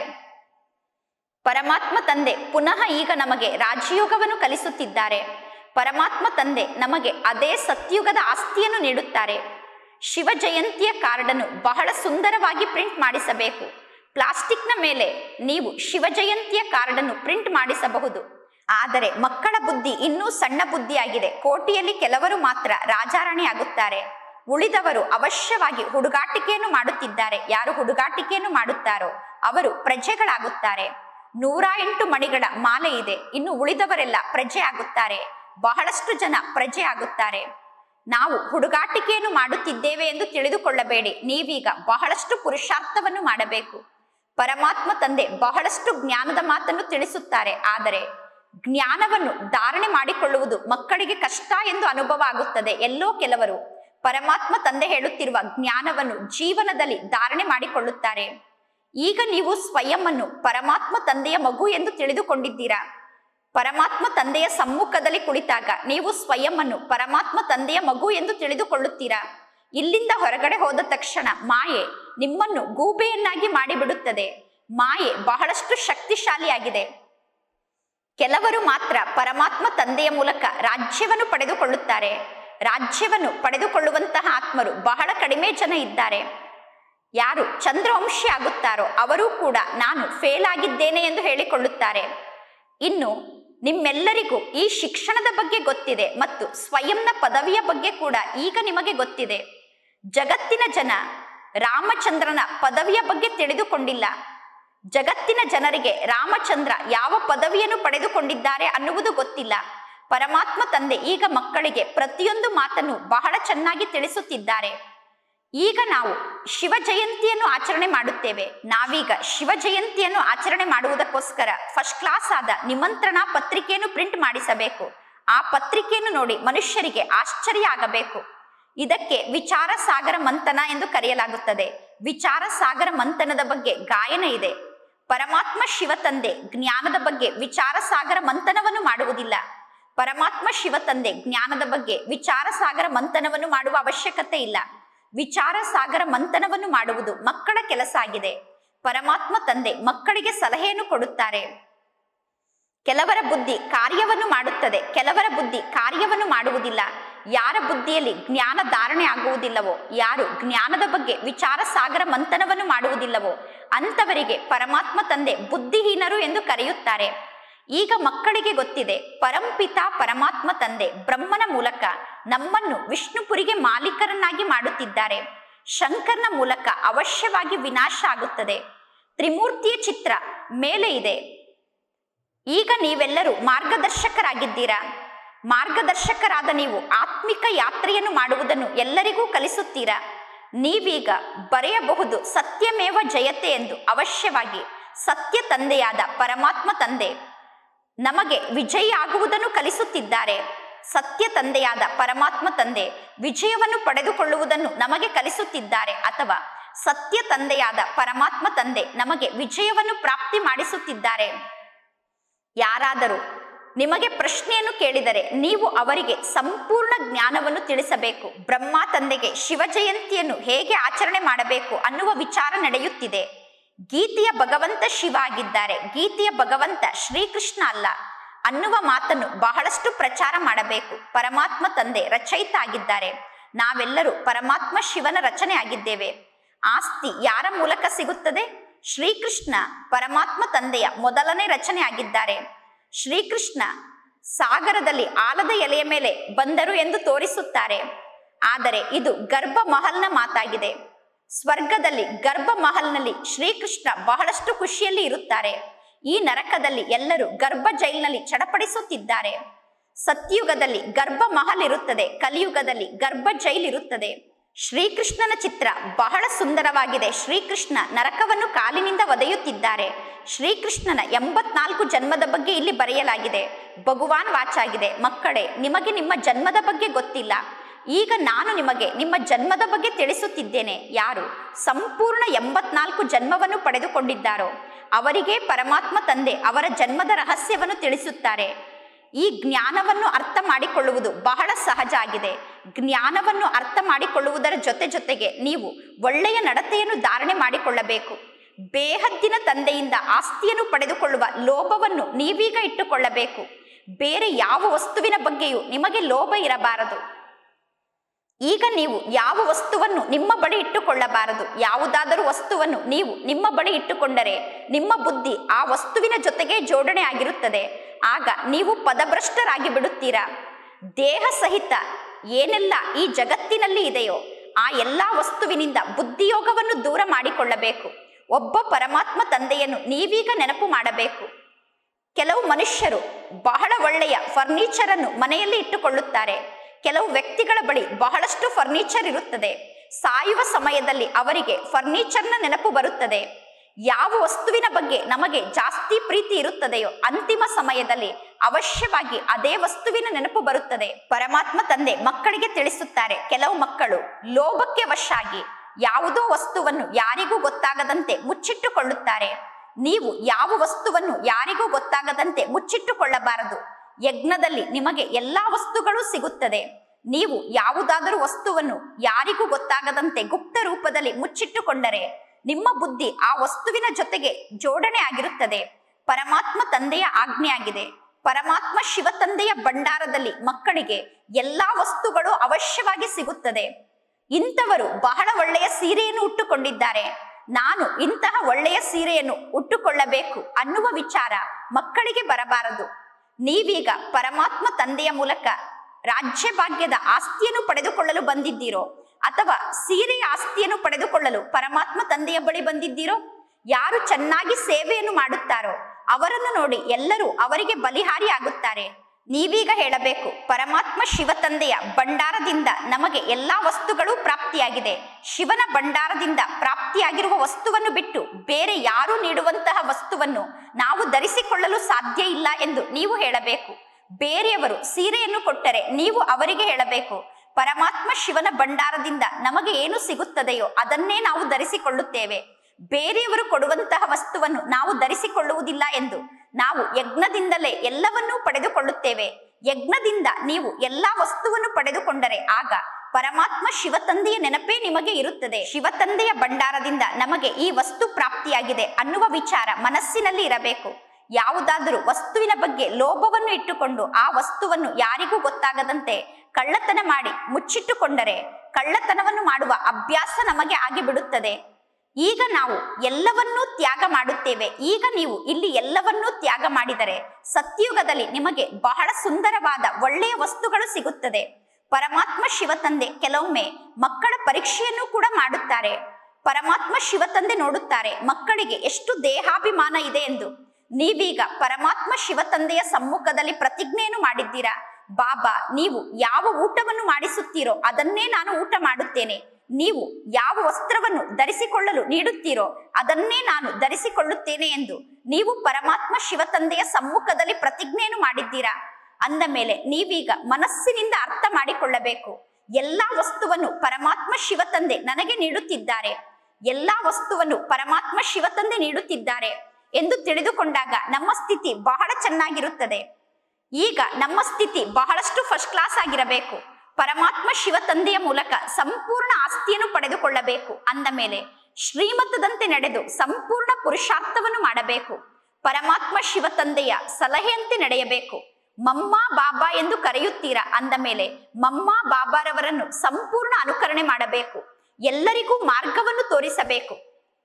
Speaker 1: ಪರಮಾತ್ಮ ತಂದೆ ಪುನಃ ಈಗ ನಮಗೆ ರಾಜಯೋಗವನ್ನು ಕಲಿಸುತ್ತಿದ್ದಾರೆ ಪರಮಾತ್ಮ ತಂದೆ ನಮಗೆ ಅದೇ ಸತ್ಯುಗದ ಆಸ್ತಿಯನ್ನು ನೀಡುತ್ತಾರೆ ಶಿವ ಜಯಂತಿಯ ಕಾರ್ಡನ್ನು ಬಹಳ ಸುಂದರವಾಗಿ ಪ್ರಿಂಟ್ ಮಾಡಿಸಬೇಕು ಪ್ಲಾಸ್ಟಿಕ್ನ ಮೇಲೆ ನೀವು ಶಿವ ಜಯಂತಿಯ ಕಾರ್ಡನ್ನು ಪ್ರಿಂಟ್ ಮಾಡಿಸಬಹುದು ಆದರೆ ಮಕ್ಕಳ ಬುದ್ಧಿ ಇನ್ನೂ ಸಣ್ಣ ಬುದ್ಧಿಯಾಗಿದೆ ಕೋಟಿಯಲ್ಲಿ ಕೆಲವರು ಮಾತ್ರ ರಾಜಾರಾಣಿ ಆಗುತ್ತಾರೆ ಉಳಿದವರು ಅವಶ್ಯವಾಗಿ ಹುಡುಗಾಟಿಕೆಯನ್ನು ಮಾಡುತ್ತಿದ್ದಾರೆ ಯಾರು ಹುಡುಗಾಟಿಕೆಯನ್ನು ಮಾಡುತ್ತಾರೋ ಅವರು ಪ್ರಜೆಗಳಾಗುತ್ತಾರೆ ನೂರ ಎಂಟು ಮಣಿಗಳ ಮಾಲೆ ಇದೆ ಇನ್ನು ಉಳಿದವರೆಲ್ಲ ಪ್ರಜೆ ಆಗುತ್ತಾರೆ ಬಹಳಷ್ಟು ಜನ ಪ್ರಜೆ ಆಗುತ್ತಾರೆ ನಾವು ಹುಡುಗಾಟಿಕೆಯನ್ನು ಮಾಡುತ್ತಿದ್ದೇವೆ ಎಂದು ತಿಳಿದುಕೊಳ್ಳಬೇಡಿ ನೀವೀಗ ಬಹಳಷ್ಟು ಪುರುಷಾರ್ಥವನ್ನು ಮಾಡಬೇಕು ಪರಮಾತ್ಮ ತಂದೆ ಬಹಳಷ್ಟು ಜ್ಞಾನದ ಮಾತನ್ನು ತಿಳಿಸುತ್ತಾರೆ ಆದರೆ ಜ್ಞಾನವನ್ನು ಧಾರಣೆ ಮಾಡಿಕೊಳ್ಳುವುದು ಮಕ್ಕಳಿಗೆ ಕಷ್ಟ ಎಂದು ಅನುಭವ ಆಗುತ್ತದೆ ಎಲ್ಲೋ ಕೆಲವರು ಪರಮಾತ್ಮ ತಂದೆ ಹೇಳುತ್ತಿರುವ ಜ್ಞಾನವನ್ನು ಜೀವನದಲ್ಲಿ ಧಾರಣೆ ಮಾಡಿಕೊಳ್ಳುತ್ತಾರೆ ಈಗ ನೀವು ಸ್ವಯಂ ಅನ್ನು ಪರಮಾತ್ಮ ತಂದೆಯ ಮಗು ಎಂದು ತಿಳಿದುಕೊಂಡಿದ್ದೀರಾ ಪರಮಾತ್ಮ ತಂದೆಯ ಸಮ್ಮುಖದಲ್ಲಿ ಕುಳಿತಾಗ ನೀವು ಸ್ವಯಂ ಅನ್ನು ಪರಮಾತ್ಮ ತಂದೆಯ ಮಗು ಎಂದು ತಿಳಿದುಕೊಳ್ಳುತ್ತೀರಾ ಇಲ್ಲಿಂದ ಹೊರಗಡೆ ಹೋದ ತಕ್ಷಣ ಮಾಯೆ ನಿಮ್ಮನ್ನು ಗೂಬೆಯನ್ನಾಗಿ ಮಾಡಿಬಿಡುತ್ತದೆ ಮಾಯೆ ಬಹಳಷ್ಟು ಶಕ್ತಿಶಾಲಿಯಾಗಿದೆ ಕೆಲವರು ಮಾತ್ರ ಪರಮಾತ್ಮ ತಂದೆಯ ಮೂಲಕ ರಾಜ್ಯವನ್ನು ಪಡೆದುಕೊಳ್ಳುತ್ತಾರೆ ರಾಜ್ಯವನ್ನು ಪಡೆದುಕೊಳ್ಳುವಂತಹ ಆತ್ಮರು ಬಹಳ ಕಡಿಮೆ ಜನ ಇದ್ದಾರೆ ಯಾರು ಚಂದ್ರವಂಶಿ ಆಗುತ್ತಾರೋ ಅವರೂ ಕೂಡ ನಾನು ಫೇಲ್ ಆಗಿದ್ದೇನೆ ಎಂದು ಹೇಳಿಕೊಳ್ಳುತ್ತಾರೆ ಇನ್ನು ನಿಮ್ಮೆಲ್ಲರಿಗೂ ಈ ಶಿಕ್ಷಣದ ಬಗ್ಗೆ ಗೊತ್ತಿದೆ ಮತ್ತು ಸ್ವಯಂನ ಪದವಿಯ ಬಗ್ಗೆ ಕೂಡ ಈಗ ನಿಮಗೆ ಗೊತ್ತಿದೆ ಜಗತ್ತಿನ ಜನ ರಾಮಚಂದ್ರನ ಪದವಿಯ ಬಗ್ಗೆ ತಿಳಿದುಕೊಂಡಿಲ್ಲ ಜಗತ್ತಿನ ಜನರಿಗೆ ರಾಮಚಂದ್ರ ಯಾವ ಪದವಿಯನ್ನು ಪಡೆದುಕೊಂಡಿದ್ದಾರೆ ಅನ್ನುವುದು ಗೊತ್ತಿಲ್ಲ ಪರಮಾತ್ಮ ತಂದೆ ಈಗ ಮಕ್ಕಳಿಗೆ ಪ್ರತಿಯೊಂದು ಮಾತನ್ನು ಬಹಳ ಚೆನ್ನಾಗಿ ತಿಳಿಸುತ್ತಿದ್ದಾರೆ ಈಗ ನಾವು ಶಿವ ಜಯಂತಿಯನ್ನು ಆಚರಣೆ ಮಾಡುತ್ತೇವೆ ನಾವೀಗ ಶಿವ ಜಯಂತಿಯನ್ನು ಆಚರಣೆ ಮಾಡುವುದಕ್ಕೋಸ್ಕರ ಫಸ್ಟ್ ಕ್ಲಾಸ್ ಆದ ನಿಮಂತ್ರಣ ಪತ್ರಿಕೆಯನ್ನು ಪ್ರಿಂಟ್ ಮಾಡಿಸಬೇಕು ಆ ಪತ್ರಿಕೆಯನ್ನು ನೋಡಿ ಮನುಷ್ಯರಿಗೆ ಆಶ್ಚರ್ಯ ಆಗಬೇಕು ಇದಕ್ಕೆ ವಿಚಾರ ಸಾಗರ ಮಂಥನ ಎಂದು ಕರೆಯಲಾಗುತ್ತದೆ ವಿಚಾರ ಸಾಗರ ಮಂಥನದ ಬಗ್ಗೆ ಗಾಯನ ಇದೆ ಪರಮಾತ್ಮ ಶಿವ ತಂದೆ ಜ್ಞಾನದ ಬಗ್ಗೆ ವಿಚಾರ ಸಾಗರ ಮಂಥನವನ್ನು ಮಾಡುವುದಿಲ್ಲ ಪರಮಾತ್ಮ ಶಿವ ತಂದೆ ಜ್ಞಾನದ ಬಗ್ಗೆ ವಿಚಾರ ಸಾಗರ ಮಂಥನವನ್ನು ಮಾಡುವ ಅವಶ್ಯಕತೆ ಇಲ್ಲ ವಿಚಾರ ಸಾಗರ ಮಂಥನವನ್ನು ಮಾಡುವುದು ಮಕ್ಕಳ ಕೆಲಸ ಆಗಿದೆ ಪರಮಾತ್ಮ ತಂದೆ ಮಕ್ಕಳಿಗೆ ಸಲಹೆಯನ್ನು ಕೊಡುತ್ತಾರೆ ಕೆಲವರ ಬುದ್ಧಿ ಕಾರ್ಯವನ್ನು ಮಾಡುತ್ತದೆ ಕೆಲವರ ಬುದ್ಧಿ ಕಾರ್ಯವನ್ನು ಮಾಡುವುದಿಲ್ಲ ಯಾರ ಬುದ್ಧಿಯಲ್ಲಿ ಜ್ಞಾನ ಧಾರಣೆ ಆಗುವುದಿಲ್ಲವೋ ಯಾರು ಜ್ಞಾನದ ಬಗ್ಗೆ ವಿಚಾರ ಸಾಗರ ಮಂಥನವನ್ನು ಮಾಡುವುದಿಲ್ಲವೋ ಅಂತವರಿಗೆ ಪರಮಾತ್ಮ ತಂದೆ ಬುದ್ಧಿಹೀನರು ಎಂದು ಕರೆಯುತ್ತಾರೆ ಈಗ ಮಕ್ಕಳಿಗೆ ಗೊತ್ತಿದೆ ಪರಂಪಿತ ಪರಮಾತ್ಮ ತಂದೆ ಬ್ರಹ್ಮನ ಮೂಲಕ ನಮ್ಮನ್ನು ವಿಷ್ಣುಪುರಿಗೆ ಮಾಲೀಕರನ್ನಾಗಿ ಮಾಡುತ್ತಿದ್ದಾರೆ ಶಂಕರ್ನ ಮೂಲಕ ಅವಶ್ಯವಾಗಿ ವಿನಾಶ ಆಗುತ್ತದೆ ತ್ರಿಮೂರ್ತಿಯ ಚಿತ್ರ ಮೇಲೆ ಇದೆ ಈಗ ನೀವೆಲ್ಲರೂ ಮಾರ್ಗದರ್ಶಕರಾಗಿದ್ದೀರಾ ಮಾರ್ಗದರ್ಶಕರಾದ ನೀವು ಆತ್ಮಿಕ ಯಾತ್ರೆಯನ್ನು ಮಾಡುವುದನ್ನು ಎಲ್ಲರಿಗೂ ಕಲಿಸುತ್ತೀರಾ ನೀವೀಗ ಬರೆಯಬಹುದು ಸತ್ಯಮೇವ ಜಯತೆ ಎಂದು ಅವಶ್ಯವಾಗಿ ಸತ್ಯ ತಂದೆಯಾದ ಪರಮಾತ್ಮ ತಂದೆ ನಮಗೆ ವಿಜಯ ಆಗುವುದನ್ನು ಕಲಿಸುತ್ತಿದ್ದಾರೆ ಸತ್ಯ ತಂದೆಯಾದ ಪರಮಾತ್ಮ ತಂದೆ ವಿಜಯವನ್ನು ಪಡೆದುಕೊಳ್ಳುವುದನ್ನು ನಮಗೆ ಕಲಿಸುತ್ತಿದ್ದಾರೆ ಅಥವಾ ಸತ್ಯ ತಂದೆಯಾದ ಪರಮಾತ್ಮ ತಂದೆ ನಮಗೆ ವಿಜಯವನ್ನು ಪ್ರಾಪ್ತಿ ಮಾಡಿಸುತ್ತಿದ್ದಾರೆ ಯಾರಾದರೂ ನಿಮಗೆ ಪ್ರಶ್ನೆಯನ್ನು ಕೇಳಿದರೆ ನೀವು ಅವರಿಗೆ ಸಂಪೂರ್ಣ ಜ್ಞಾನವನ್ನು ತಿಳಿಸಬೇಕು ಬ್ರಹ್ಮ ತಂದೆಗೆ ಶಿವ ಜಯಂತಿಯನ್ನು ಹೇಗೆ ಆಚರಣೆ ಮಾಡಬೇಕು ಅನ್ನುವ ವಿಚಾರ ನಡೆಯುತ್ತಿದೆ ಗೀತೆಯ ಭಗವಂತ ಶಿವ ಆಗಿದ್ದಾರೆ ಗೀತೆಯ ಭಗವಂತ ಶ್ರೀಕೃಷ್ಣ ಅಲ್ಲ ಅನ್ನುವ ಮಾತನ್ನು ಬಹಳಷ್ಟು ಪ್ರಚಾರ ಮಾಡಬೇಕು ಪರಮಾತ್ಮ ತಂದೆ ರಚಯಿತ ಆಗಿದ್ದಾರೆ ನಾವೆಲ್ಲರೂ ಪರಮಾತ್ಮ ಶಿವನ ರಚನೆ ಆಗಿದ್ದೇವೆ ಆಸ್ತಿ ಯಾರ ಮೂಲಕ ಸಿಗುತ್ತದೆ ಶ್ರೀಕೃಷ್ಣ ಪರಮಾತ್ಮ ತಂದೆಯ ಮೊದಲನೇ ರಚನೆ ಆಗಿದ್ದಾರೆ ಶ್ರೀಕೃಷ್ಣ ಸಾಗರದಲ್ಲಿ ಆಲದ ಎಲೆಯ ಮೇಲೆ ಬಂದರು ಎಂದು ತೋರಿಸುತ್ತಾರೆ ಆದರೆ ಇದು ಗರ್ಭ ಮಹಲ್ನ ಮಾತಾಗಿದೆ ಸ್ವರ್ಗದಲ್ಲಿ ಗರ್ಭ ಮಹಲ್ನಲ್ಲಿ ಶ್ರೀಕೃಷ್ಣ ಬಹಳಷ್ಟು ಖುಷಿಯಲ್ಲಿ ಇರುತ್ತಾರೆ ಈ ನರಕದಲ್ಲಿ ಎಲ್ಲರೂ ಗರ್ಭ ಜೈಲಿನಲ್ಲಿ ಚಡಪಡಿಸುತ್ತಿದ್ದಾರೆ ಸತ್ಯುಗದಲ್ಲಿ ಗರ್ಭ ಮಹಲ್ ಇರುತ್ತದೆ ಕಲಿಯುಗದಲ್ಲಿ ಗರ್ಭ ಜೈಲ್ ಇರುತ್ತದೆ ಶ್ರೀಕೃಷ್ಣನ ಚಿತ್ರ ಬಹಳ ಸುಂದರವಾಗಿದೆ ಶ್ರೀಕೃಷ್ಣ ನರಕವನ್ನು ಕಾಲಿನಿಂದ ಒದೆಯುತ್ತಿದ್ದಾರೆ ಶ್ರೀಕೃಷ್ಣನ ಎಂಬತ್ನಾಲ್ಕು ಜನ್ಮದ ಬಗ್ಗೆ ಇಲ್ಲಿ ಬರೆಯಲಾಗಿದೆ ಭಗವಾನ್ ವಾಚಾಗಿದೆ ಮಕ್ಕಳೇ ನಿಮಗೆ ನಿಮ್ಮ ಜನ್ಮದ ಬಗ್ಗೆ ಗೊತ್ತಿಲ್ಲ ಈಗ ನಾನು ನಿಮಗೆ ನಿಮ್ಮ ಜನ್ಮದ ಬಗ್ಗೆ ತಿಳಿಸುತ್ತಿದ್ದೇನೆ ಯಾರು ಸಂಪೂರ್ಣ ಎಂಬತ್ನಾಲ್ಕು ಜನ್ಮವನ್ನು ಪಡೆದುಕೊಂಡಿದ್ದಾರೋ ಅವರಿಗೆ ಪರಮಾತ್ಮ ತಂದೆ ಅವರ ಜನ್ಮದ ರಹಸ್ಯವನ್ನು ತಿಳಿಸುತ್ತಾರೆ ಈ ಜ್ಞಾನವನ್ನು ಅರ್ಥ ಮಾಡಿಕೊಳ್ಳುವುದು ಬಹಳ ಸಹಜ ಆಗಿದೆ ಜ್ಞಾನವನ್ನು ಅರ್ಥ ಮಾಡಿಕೊಳ್ಳುವುದರ ಜೊತೆ ಜೊತೆಗೆ ನೀವು ಒಳ್ಳೆಯ ನಡತೆಯನ್ನು ಧಾರಣೆ ಮಾಡಿಕೊಳ್ಳಬೇಕು ಬೇಹದ್ದಿನ ತಂದೆಯಿಂದ ಆಸ್ತಿಯನ್ನು ಪಡೆದುಕೊಳ್ಳುವ ಲೋಭವನ್ನು ನೀವೀಗ ಇಟ್ಟುಕೊಳ್ಳಬೇಕು ಬೇರೆ ಯಾವ ವಸ್ತುವಿನ ಬಗ್ಗೆಯೂ ನಿಮಗೆ ಲೋಭ ಇರಬಾರದು ಈಗ ನೀವು ಯಾವ ವಸ್ತುವನ್ನು ನಿಮ್ಮ ಬಳಿ ಇಟ್ಟುಕೊಳ್ಳಬಾರದು ಯಾವುದಾದರೂ ವಸ್ತುವನ್ನು ನೀವು ನಿಮ್ಮ ಬಳಿ ಇಟ್ಟುಕೊಂಡರೆ ನಿಮ್ಮ ಬುದ್ಧಿ ಆ ವಸ್ತುವಿನ ಜೊತೆಗೆ ಜೋಡಣೆ ಆಗಿರುತ್ತದೆ ಆಗ ನೀವು ಪದಭ್ರಷ್ಟರಾಗಿ ಬಿಡುತ್ತೀರಾ ದೇಹ ಸಹಿತ ಏನೆಲ್ಲ ಈ ಜಗತ್ತಿನಲ್ಲಿ ಇದೆಯೋ ಆ ಎಲ್ಲಾ ವಸ್ತುವಿನಿಂದ ಬುದ್ಧಿಯೋಗವನ್ನು ದೂರ ಮಾಡಿಕೊಳ್ಳಬೇಕು ಒಬ್ಬ ಪರಮಾತ್ಮ ತಂದೆಯನ್ನು ನೀವೀಗ ನೆನಪು ಮಾಡಬೇಕು ಕೆಲವು ಮನುಷ್ಯರು ಬಹಳ ಒಳ್ಳೆಯ ಫರ್ನಿಚರ್ ಅನ್ನು ಮನೆಯಲ್ಲಿ ಇಟ್ಟುಕೊಳ್ಳುತ್ತಾರೆ ಕೆಲವು ವ್ಯಕ್ತಿಗಳ ಬಳಿ ಬಹಳಷ್ಟು ಫರ್ನಿಚರ್ ಇರುತ್ತದೆ ಸಾಯುವ ಸಮಯದಲ್ಲಿ ಅವರಿಗೆ ಫರ್ನಿಚರ್ನ ನೆನಪು ಬರುತ್ತದೆ ಯಾವ ವಸ್ತುವಿನ ಬಗ್ಗೆ ನಮಗೆ ಜಾಸ್ತಿ ಪ್ರೀತಿ ಇರುತ್ತದೆಯೋ ಅಂತಿಮ ಸಮಯದಲ್ಲಿ ಅವಶ್ಯವಾಗಿ ಅದೇ ವಸ್ತುವಿನ ನೆನಪು ಬರುತ್ತದೆ ಪರಮಾತ್ಮ ತಂದೆ ಮಕ್ಕಳಿಗೆ ತಿಳಿಸುತ್ತಾರೆ ಕೆಲವು ಮಕ್ಕಳು ಲೋಭಕ್ಕೆ ವಶಾಗಿ ಯಾವುದೋ ವಸ್ತುವನ್ನು ಯಾರಿಗೂ ಗೊತ್ತಾಗದಂತೆ ಮುಚ್ಚಿಟ್ಟುಕೊಳ್ಳುತ್ತಾರೆ ನೀವು ಯಾವ ವಸ್ತುವನ್ನು ಯಾರಿಗೂ ಗೊತ್ತಾಗದಂತೆ ಮುಚ್ಚಿಟ್ಟುಕೊಳ್ಳಬಾರದು ಯಜ್ಞದಲ್ಲಿ ನಿಮಗೆ ಎಲ್ಲಾ ವಸ್ತುಗಳು ಸಿಗುತ್ತದೆ ನೀವು ಯಾವುದಾದರೂ ವಸ್ತುವನ್ನು ಯಾರಿಗೂ ಗೊತ್ತಾಗದಂತೆ ಗುಪ್ತ ರೂಪದಲ್ಲಿ ಮುಚ್ಚಿಟ್ಟುಕೊಂಡರೆ ನಿಮ್ಮ ಬುದ್ಧಿ ಆ ವಸ್ತುವಿನ ಜೊತೆಗೆ ಜೋಡಣೆ ಆಗಿರುತ್ತದೆ ಪರಮಾತ್ಮ ತಂದೆಯ ಆಜ್ಞೆ ಆಗಿದೆ ಪರಮಾತ್ಮ ಶಿವ ತಂದೆಯ ಭಂಡಾರದಲ್ಲಿ ಮಕ್ಕಳಿಗೆ ಎಲ್ಲಾ ವಸ್ತುಗಳು ಅವಶ್ಯವಾಗಿ ಸಿಗುತ್ತದೆ ಇಂಥವರು ಬಹಳ ಒಳ್ಳೆಯ ಸೀರೆಯನ್ನು ಉಟ್ಟುಕೊಂಡಿದ್ದಾರೆ ನಾನು ಇಂತಹ ಒಳ್ಳೆಯ ಸೀರೆಯನ್ನು ಉಟ್ಟುಕೊಳ್ಳಬೇಕು ಅನ್ನುವ ವಿಚಾರ ಮಕ್ಕಳಿಗೆ ಬರಬಾರದು ನೀವೀಗ ಪರಮಾತ್ಮ ತಂದೆಯ ಮೂಲಕ ರಾಜ್ಯ ಭಾಗ್ಯದ ಆಸ್ತಿಯನ್ನು ಪಡೆದುಕೊಳ್ಳಲು ಬಂದಿದ್ದೀರೋ ಅಥವಾ ಸೀರೆಯ ಆಸ್ತಿಯನ್ನು ಪಡೆದುಕೊಳ್ಳಲು ಪರಮಾತ್ಮ ತಂದೆಯ ಬಳಿ ಬಂದಿದ್ದೀರೋ ಯಾರು ಚೆನ್ನಾಗಿ ಸೇವೆಯನ್ನು ಮಾಡುತ್ತಾರೋ ಅವರನ್ನು ನೋಡಿ ಎಲ್ಲರೂ ಅವರಿಗೆ ಬಲಿಹಾರಿ ಆಗುತ್ತಾರೆ ನೀವೀಗ ಹೇಳಬೇಕು ಪರಮಾತ್ಮ ಶಿವ ತಂದೆಯ ಭಂಡಾರದಿಂದ ನಮಗೆ ಎಲ್ಲಾ ವಸ್ತುಗಳು ಪ್ರಾಪ್ತಿಯಾಗಿದೆ ಶಿವನ ಭಂಡಾರದಿಂದ ಪ್ರಾಪ್ತಿಯಾಗಿರುವ ವಸ್ತುವನ್ನು ಬಿಟ್ಟು ಬೇರೆ ಯಾರು ನೀಡುವಂತಹ ವಸ್ತುವನ್ನು ನಾವು ಧರಿಸಿಕೊಳ್ಳಲು ಸಾಧ್ಯ ಇಲ್ಲ ಎಂದು ನೀವು ಹೇಳಬೇಕು ಬೇರೆಯವರು ಸೀರೆಯನ್ನು ಕೊಟ್ಟರೆ ನೀವು ಅವರಿಗೆ ಹೇಳಬೇಕು ಪರಮಾತ್ಮ ಶಿವನ ಭಂಡಾರದಿಂದ ನಮಗೆ ಏನು ಸಿಗುತ್ತದೆಯೋ ಅದನ್ನೇ ನಾವು ಧರಿಸಿಕೊಳ್ಳುತ್ತೇವೆ ಬೇರೆಯವರು ಕೊಡುವಂತಹ ವಸ್ತುವನ್ನು ನಾವು ಧರಿಸಿಕೊಳ್ಳುವುದಿಲ್ಲ ಎಂದು ನಾವು ಯಜ್ಞದಿಂದಲೇ ಎಲ್ಲವನ್ನೂ ಪಡೆದುಕೊಳ್ಳುತ್ತೇವೆ ಯಜ್ಞದಿಂದ ನೀವು ಎಲ್ಲಾ ವಸ್ತುವನ್ನು ಪಡೆದುಕೊಂಡರೆ ಆಗ ಪರಮಾತ್ಮ ಶಿವತಂದೆಯ ನೆನಪೇ ನಿಮಗೆ ಇರುತ್ತದೆ ಶಿವತಂದೆಯ ಭಂಡಾರದಿಂದ ನಮಗೆ ಈ ವಸ್ತು ಪ್ರಾಪ್ತಿಯಾಗಿದೆ ಅನ್ನುವ ವಿಚಾರ ಮನಸ್ಸಿನಲ್ಲಿ ಇರಬೇಕು ಯಾವುದಾದರೂ ವಸ್ತುವಿನ ಬಗ್ಗೆ ಲೋಭವನ್ನು ಇಟ್ಟುಕೊಂಡು ಆ ವಸ್ತುವನ್ನು ಯಾರಿಗೂ ಗೊತ್ತಾಗದಂತೆ ಕಳ್ಳತನ ಮಾಡಿ ಮುಚ್ಚಿಟ್ಟುಕೊಂಡರೆ ಕಳ್ಳತನವನ್ನು ಮಾಡುವ ಅಭ್ಯಾಸ ನಮಗೆ ಆಗಿಬಿಡುತ್ತದೆ ಈಗ ನಾವು ಎಲ್ಲವನ್ನೂ ತ್ಯಾಗ ಮಾಡುತ್ತೇವೆ ಈಗ ನೀವು ಇಲ್ಲಿ ಎಲ್ಲವನ್ನೂ ತ್ಯಾಗ ಮಾಡಿದರೆ ಸತ್ಯುಗದಲ್ಲಿ ನಿಮಗೆ ಬಹಳ ಸುಂದರವಾದ ಒಳ್ಳೆಯ ವಸ್ತುಗಳು ಸಿಗುತ್ತದೆ ಪರಮಾತ್ಮ ಶಿವತಂದೆ ಕೆಲವೊಮ್ಮೆ ಮಕ್ಕಳ ಪರೀಕ್ಷೆಯನ್ನು ಕೂಡ ಮಾಡುತ್ತಾರೆ ಪರಮಾತ್ಮ ಶಿವತಂದೆ ನೋಡುತ್ತಾರೆ ಮಕ್ಕಳಿಗೆ ಎಷ್ಟು ದೇಹಾಭಿಮಾನ ಇದೆ ಎಂದು ನೀವೀಗ ಪರಮಾತ್ಮ ಶಿವತಂದೆಯ ಸಮ್ಮುಖದಲ್ಲಿ ಪ್ರತಿಜ್ಞೆಯನ್ನು ಮಾಡಿದ್ದೀರಾ ಬಾಬಾ ನೀವು ಯಾವ ಊಟವನ್ನು ಮಾಡಿಸುತ್ತೀರೋ ಅದನ್ನೇ ನಾನು ಊಟ ಮಾಡುತ್ತೇನೆ ನೀವು ಯಾವ ವಸ್ತ್ರವನ್ನು ಧರಿಸಿಕೊಳ್ಳಲು ನೀಡುತ್ತೀರೋ ಅದನ್ನೇ ನಾನು ಧರಿಸಿಕೊಳ್ಳುತ್ತೇನೆ ಎಂದು ನೀವು ಪರಮಾತ್ಮ ಶಿವತಂದೆಯ ಸಮ್ಮುಖದಲ್ಲಿ ಪ್ರತಿಜ್ಞೆಯನ್ನು ಮಾಡಿದ್ದೀರಾ ಅಂದ ಮೇಲೆ ನೀವೀಗ ಮನಸ್ಸಿನಿಂದ ಅರ್ಥ ಮಾಡಿಕೊಳ್ಳಬೇಕು ಎಲ್ಲಾ ವಸ್ತುವನ್ನು ಪರಮಾತ್ಮ ಶಿವತಂದೆ ನನಗೆ ನೀಡುತ್ತಿದ್ದಾರೆ ಎಲ್ಲಾ ವಸ್ತುವನ್ನು ಪರಮಾತ್ಮ ಶಿವತಂದೆ ನೀಡುತ್ತಿದ್ದಾರೆ ಎಂದು ತಿಳಿದುಕೊಂಡಾಗ ನಮ್ಮ ಸ್ಥಿತಿ ಬಹಳ ಚೆನ್ನಾಗಿರುತ್ತದೆ ಈಗ ನಮ್ಮ ಸ್ಥಿತಿ ಬಹಳಷ್ಟು ಫಸ್ಟ್ ಕ್ಲಾಸ್ ಆಗಿರಬೇಕು ಪರಮಾತ್ಮ ಶಿವ ತಂದೆಯ ಮೂಲಕ ಸಂಪೂರ್ಣ ಆಸ್ತಿಯನ್ನು ಪಡೆದುಕೊಳ್ಳಬೇಕು ಅಂದ ಮೇಲೆ ಶ್ರೀಮತದಂತೆ ನಡೆದು ಸಂಪೂರ್ಣ ಪುರುಷಾರ್ಥವನ್ನು ಮಾಡಬೇಕು ಪರಮಾತ್ಮ ಶಿವ ತಂದೆಯ ಸಲಹೆಯಂತೆ ನಡೆಯಬೇಕು ಮಮ್ಮ ಬಾಬಾ ಎಂದು ಕರೆಯುತ್ತೀರಾ ಅಂದ ಮೇಲೆ ಮಮ್ಮ ಬಾಬಾರವರನ್ನು ಸಂಪೂರ್ಣ ಅನುಕರಣೆ ಮಾಡಬೇಕು ಎಲ್ಲರಿಗೂ ಮಾರ್ಗವನ್ನು ತೋರಿಸಬೇಕು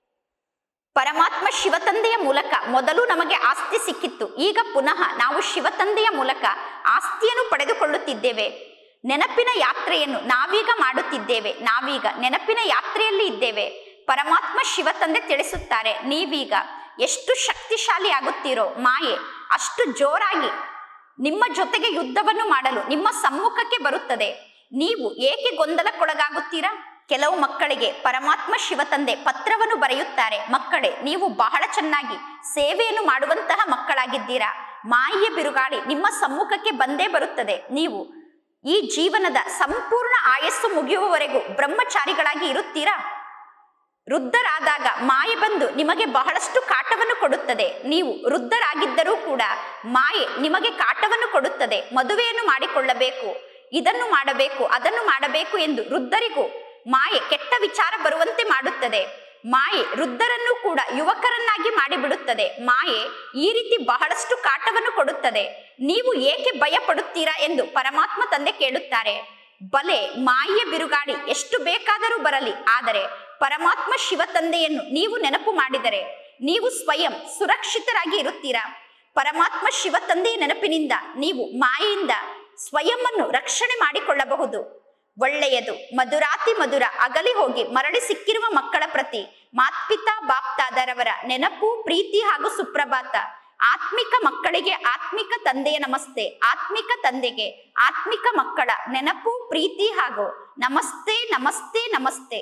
Speaker 1: ಪರಮಾತ್ಮ ಶಿವತಂದೆಯ ಮೂಲಕ ಮೊದಲು ನಮಗೆ ಆಸ್ತಿ ಸಿಕ್ಕಿತ್ತು ಈಗ ಪುನಃ ನಾವು ಶಿವತಂದೆಯ ಮೂಲಕ ಆಸ್ತಿಯನ್ನು ಪಡೆದುಕೊಳ್ಳುತ್ತಿದ್ದೇವೆ ನೆನಪಿನ ಯಾತ್ರೆಯನ್ನು ನಾವೀಗ ಮಾಡುತ್ತಿದ್ದೇವೆ ನಾವೀಗ ನೆನಪಿನ ಯಾತ್ರೆಯಲ್ಲಿ ಇದ್ದೇವೆ ಪರಮಾತ್ಮ ಶಿವತಂದೆ ತಿಳಿಸುತ್ತಾರೆ ನೀವೀಗ ಎಷ್ಟು ಶಕ್ತಿಶಾಲಿ ಆಗುತ್ತೀರೋ ಮಾಯೆ ಅಷ್ಟು ಜೋರಾಗಿ ನಿಮ್ಮ ಜೊತೆಗೆ ಯುದ್ಧವನ್ನು ಮಾಡಲು ನಿಮ್ಮ ಸಮ್ಮುಖಕ್ಕೆ ಬರುತ್ತದೆ ನೀವು ಏಕೆ ಗೊಂದಲಕ್ಕೊಳಗಾಗುತ್ತೀರಾ ಕೆಲವು ಮಕ್ಕಳಿಗೆ ಪರಮಾತ್ಮ ಶಿವತಂದೆ ಪತ್ರವನ್ನು ಬರೆಯುತ್ತಾರೆ ಮಕ್ಕಳೇ ನೀವು ಬಹಳ ಚೆನ್ನಾಗಿ ಸೇವೆಯನ್ನು ಮಾಡುವಂತಹ ಮಕ್ಕಳಾಗಿದ್ದೀರಾ ಮಾಯೆಯ ಬಿರುಗಾಳಿ ನಿಮ್ಮ ಸಮ್ಮುಖಕ್ಕೆ ಬಂದೇ ಬರುತ್ತದೆ ನೀವು ಈ ಜೀವನದ ಸಂಪೂರ್ಣ ಆಯಸ್ಸು ಮುಗಿಯುವವರೆಗೂ ಬ್ರಹ್ಮಚಾರಿಗಳಾಗಿ ಇರುತ್ತೀರಾ ವೃದ್ಧರಾದಾಗ ಮಾಯೆ ಬಂದು ನಿಮಗೆ ಬಹಳಷ್ಟು ಕಾಟವನ್ನು ಕೊಡುತ್ತದೆ ನೀವು ವೃದ್ಧರಾಗಿದ್ದರೂ ಕೂಡ ಮಾಯೆ ನಿಮಗೆ ಕಾಟವನ್ನು ಕೊಡುತ್ತದೆ ಮದುವೆಯನ್ನು ಮಾಡಿಕೊಳ್ಳಬೇಕು ಇದನ್ನು ಮಾಡಬೇಕು ಅದನ್ನು ಮಾಡಬೇಕು ಎಂದು ವೃದ್ಧರಿಗೂ ಮಾಯೆ ಕೆಟ್ಟ ವಿಚಾರ ಬರುವಂತೆ ಮಾಡುತ್ತದೆ ಮಾಯೆ ವೃದ್ಧರನ್ನು ಕೂಡ ಯುವಕರನ್ನಾಗಿ ಮಾಡಿಬಿಡುತ್ತದೆ ಮಾಯೆ ಈ ರೀತಿ ಬಹಳಷ್ಟು ಕಾಟವನ್ನು ಕೊಡುತ್ತದೆ ನೀವು ಏಕೆ ಭಯ ಪಡುತ್ತೀರಾ ಎಂದು ಪರಮಾತ್ಮ ತಂದೆ ಕೇಳುತ್ತಾರೆ ಬಲೆ ಮಾಯೆಯ ಬಿರುಗಾಳಿ ಎಷ್ಟು ಬೇಕಾದರೂ ಬರಲಿ ಆದರೆ ಪರಮಾತ್ಮ ಶಿವ ತಂದೆಯನ್ನು ನೀವು ನೆನಪು ಮಾಡಿದರೆ ನೀವು ಸ್ವಯಂ ಸುರಕ್ಷಿತರಾಗಿ ಇರುತ್ತೀರಾ ಪರಮಾತ್ಮ ಶಿವ ತಂದೆಯ ನೆನಪಿನಿಂದ ನೀವು ಮಾಯೆಯಿಂದ ಸ್ವಯಂವನ್ನು ರಕ್ಷಣೆ ಮಾಡಿಕೊಳ್ಳಬಹುದು ಒಳ್ಳೆಯದು ಮಧುರಾತಿ ಮಧುರ ಅಗಲಿ ಹೋಗಿ ಮರಳಿ ಸಿಕ್ಕಿರುವ ಮಕ್ಕಳ ಪ್ರತಿ ಮಾತ್ಪಿತಾ ಬಾಪ್ತಾದರವರ ನೆನಪು ಪ್ರೀತಿ ಹಾಗೂ ಸುಪ್ರಭಾತ ಆತ್ಮಿಕ ಮಕ್ಕಳಿಗೆ ಆತ್ಮಿಕ ತಂದೆಯ ನಮಸ್ತೆ ಆತ್ಮಿಕ ತಂದೆಗೆ ಆತ್ಮಿಕ ಮಕ್ಕಳ ನೆನಪು ಪ್ರೀತಿ ಹಾಗೂ ನಮಸ್ತೆ ನಮಸ್ತೆ ನಮಸ್ತೆ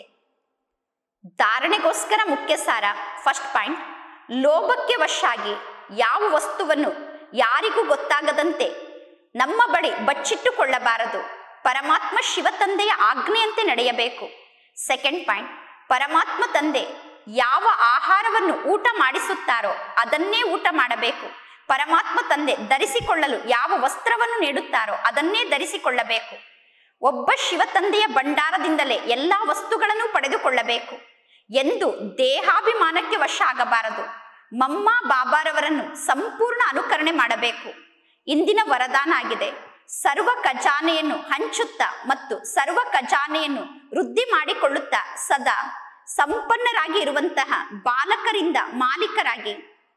Speaker 1: ಧಾರಣೆಗೋಸ್ಕರ ಮುಖ್ಯ ಸಾರ ಫಸ್ಟ್ ಪಾಯಿಂಟ್ ಲೋಭಕ್ಕೆ ವಶಾಗಿ ಯಾವ ವಸ್ತುವನ್ನು ಯಾರಿಗೂ ಗೊತ್ತಾಗದಂತೆ ನಮ್ಮ ಬಳಿ ಬಚ್ಚಿಟ್ಟುಕೊಳ್ಳಬಾರದು ಪರಮಾತ್ಮ ಶಿವ ತಂದೆಯ ಆಜ್ಞೆಯಂತೆ ನಡೆಯಬೇಕು ಸೆಕೆಂಡ್ ಪಾಯಿಂಟ್ ಪರಮಾತ್ಮ ತಂದೆ ಯಾವ ಆಹಾರವನ್ನು ಊಟ ಮಾಡಿಸುತ್ತಾರೋ ಅದನ್ನೇ ಊಟ ಮಾಡಬೇಕು ಪರಮಾತ್ಮ ತಂದೆ ಧರಿಸಿಕೊಳ್ಳಲು ಯಾವ ವಸ್ತ್ರವನ್ನು ನೀಡುತ್ತಾರೋ ಅದನ್ನೇ ಧರಿಸಿಕೊಳ್ಳಬೇಕು ಒಬ್ಬ ಶಿವ ತಂದೆಯ ಭಂಡಾರದಿಂದಲೇ ಎಲ್ಲಾ ವಸ್ತುಗಳನ್ನು ಪಡೆದುಕೊಳ್ಳಬೇಕು ಎಂದು ದೇಹಾಭಿಮಾನಕ್ಕೆ ವಶ ಆಗಬಾರದು ಮಮ್ಮ ಬಾಬಾರವರನ್ನು ಸಂಪೂರ್ಣ ಅನುಕರಣೆ ಮಾಡಬೇಕು ಇಂದಿನ ವರದಾನ ಆಗಿದೆ ಸರ್ವ ಖಜಾನೆಯನ್ನು ಹಂಚುತ್ತಾ ಮತ್ತು ಸರ್ವ ಖಜಾನೆಯನ್ನು ವೃದ್ಧಿ ಮಾಡಿಕೊಳ್ಳುತ್ತಾ ಸದಾ ಸಂಪನ್ನರಾಗಿ ಇರುವಂತಹ ಬಾಲಕರಿಂದ ಮಾಲೀಕರಾಗಿ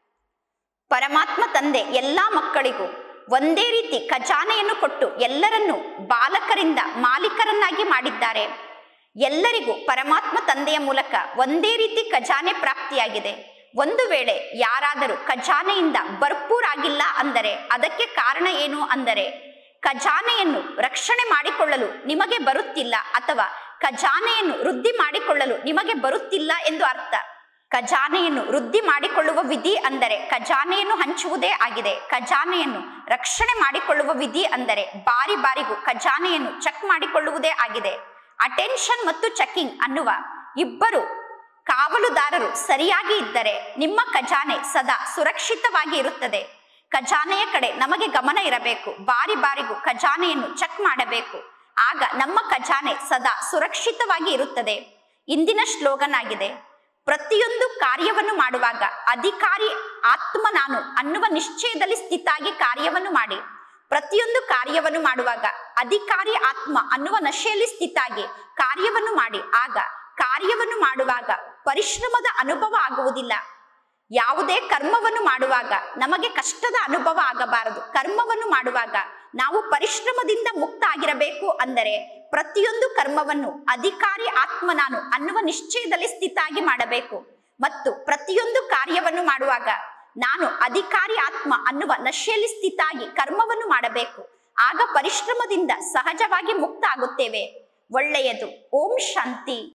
Speaker 1: ಪರಮಾತ್ಮ ತಂದೆ ಎಲ್ಲಾ ಮಕ್ಕಳಿಗೂ ಒಂದೇ ರೀತಿ ಖಜಾನೆಯನ್ನು ಕೊಟ್ಟು ಎಲ್ಲರನ್ನೂ ಬಾಲಕರಿಂದ ಮಾಲೀಕರನ್ನಾಗಿ ಮಾಡಿದ್ದಾರೆ ಎಲ್ಲರಿಗೂ ಪರಮಾತ್ಮ ತಂದೆಯ ಮೂಲಕ ಒಂದೇ ರೀತಿ ಖಜಾನೆ ಪ್ರಾಪ್ತಿಯಾಗಿದೆ ಒಂದು ವೇಳೆ ಯಾರಾದರೂ ಖಜಾನೆಯಿಂದ ಭರ್ಪೂರಾಗಿಲ್ಲ ಅಂದರೆ ಅದಕ್ಕೆ ಕಾರಣ ಏನು ಅಂದರೆ ಖಜಾನೆಯನ್ನು ರಕ್ಷಣೆ ಮಾಡಿಕೊಳ್ಳಲು ನಿಮಗೆ ಬರುತ್ತಿಲ್ಲ ಅಥವಾ ಖಜಾನೆಯನ್ನು ವೃದ್ಧಿ ಮಾಡಿಕೊಳ್ಳಲು ನಿಮಗೆ ಬರುತ್ತಿಲ್ಲ ಎಂದು ಅರ್ಥ ಖಜಾನೆಯನ್ನು ವೃದ್ಧಿ ಮಾಡಿಕೊಳ್ಳುವ ವಿಧಿ ಅಂದರೆ ಖಜಾನೆಯನ್ನು ಹಂಚುವುದೇ ಆಗಿದೆ ಖಜಾನೆಯನ್ನು ರಕ್ಷಣೆ ಮಾಡಿಕೊಳ್ಳುವ ವಿಧಿ ಅಂದರೆ ಬಾರಿ ಬಾರಿಗೂ ಖಜಾನೆಯನ್ನು ಚೆಕ್ ಮಾಡಿಕೊಳ್ಳುವುದೇ ಆಗಿದೆ ಅಟೆನ್ಷನ್ ಮತ್ತು ಚೆಕಿಂಗ್ ಅನ್ನುವ ಇಬ್ಬರು ಕಾವಲುದಾರರು ಸರಿಯಾಗಿ ಇದ್ದರೆ ನಿಮ್ಮ ಖಜಾನೆ ಸದಾ ಸುರಕ್ಷಿತವಾಗಿ ಇರುತ್ತದೆ ಖಜಾನೆಯ ಕಡೆ ನಮಗೆ ಗಮನ ಇರಬೇಕು ಬಾರಿ ಬಾರಿಗೂ ಖಜಾನೆಯನ್ನು ಚೆಕ್ ಮಾಡಬೇಕು ಆಗ ನಮ್ಮ ಖಜಾನೆ ಸದಾ ಸುರಕ್ಷಿತವಾಗಿ ಇರುತ್ತದೆ ಇಂದಿನ ಶ್ಲೋಗನ್ ಆಗಿದೆ ಪ್ರತಿಯೊಂದು ಕಾರ್ಯವನ್ನು ಮಾಡುವಾಗ ಅಧಿಕಾರಿ ಆತ್ಮ ನಾನು ಅನ್ನುವ ನಿಶ್ಚಯದಲ್ಲಿ ಸ್ಥಿತಾಗಿ ಕಾರ್ಯವನ್ನು ಮಾಡಿ ಪ್ರತಿಯೊಂದು ಕಾರ್ಯವನ್ನು ಮಾಡುವಾಗ ಅಧಿಕಾರಿ ಆತ್ಮ ಅನ್ನುವ ನಶೆಯಲ್ಲಿ ಸ್ಥಿತಾಗಿ ಕಾರ್ಯವನ್ನು ಮಾಡಿ ಆಗ ಕಾರ್ಯವನ್ನು ಮಾಡುವಾಗ ಪರಿಶ್ರಮದ ಅನುಭವ ಆಗುವುದಿಲ್ಲ ಯಾವುದೇ ಕರ್ಮವನ್ನು ಮಾಡುವಾಗ ನಮಗೆ ಕಷ್ಟದ ಅನುಭವ ಆಗಬಾರದು ಕರ್ಮವನ್ನು ಮಾಡುವಾಗ ನಾವು ಪರಿಶ್ರಮದಿಂದ ಮುಕ್ತ ಆಗಿರಬೇಕು ಅಂದರೆ ಪ್ರತಿಯೊಂದು ಕರ್ಮವನ್ನು ಅಧಿಕಾರಿ ಆತ್ಮ ನಾನು ಅನ್ನುವ ನಿಶ್ಚಯದಲ್ಲಿ ಸ್ಥಿತಾಗಿ ಮಾಡಬೇಕು ಮತ್ತು ಪ್ರತಿಯೊಂದು ಕಾರ್ಯವನ್ನು ಮಾಡುವಾಗ ನಾನು ಅಧಿಕಾರಿ ಆತ್ಮ ಅನ್ನುವ ನಶೆಯಲ್ಲಿ ಸ್ಥಿತಾಗಿ ಕರ್ಮವನ್ನು ಮಾಡಬೇಕು ಆಗ ಪರಿಶ್ರಮದಿಂದ ಸಹಜವಾಗಿ ಮುಕ್ತ ಆಗುತ್ತೇವೆ ಒಳ್ಳೆಯದು ಓಂ ಶಾಂತಿ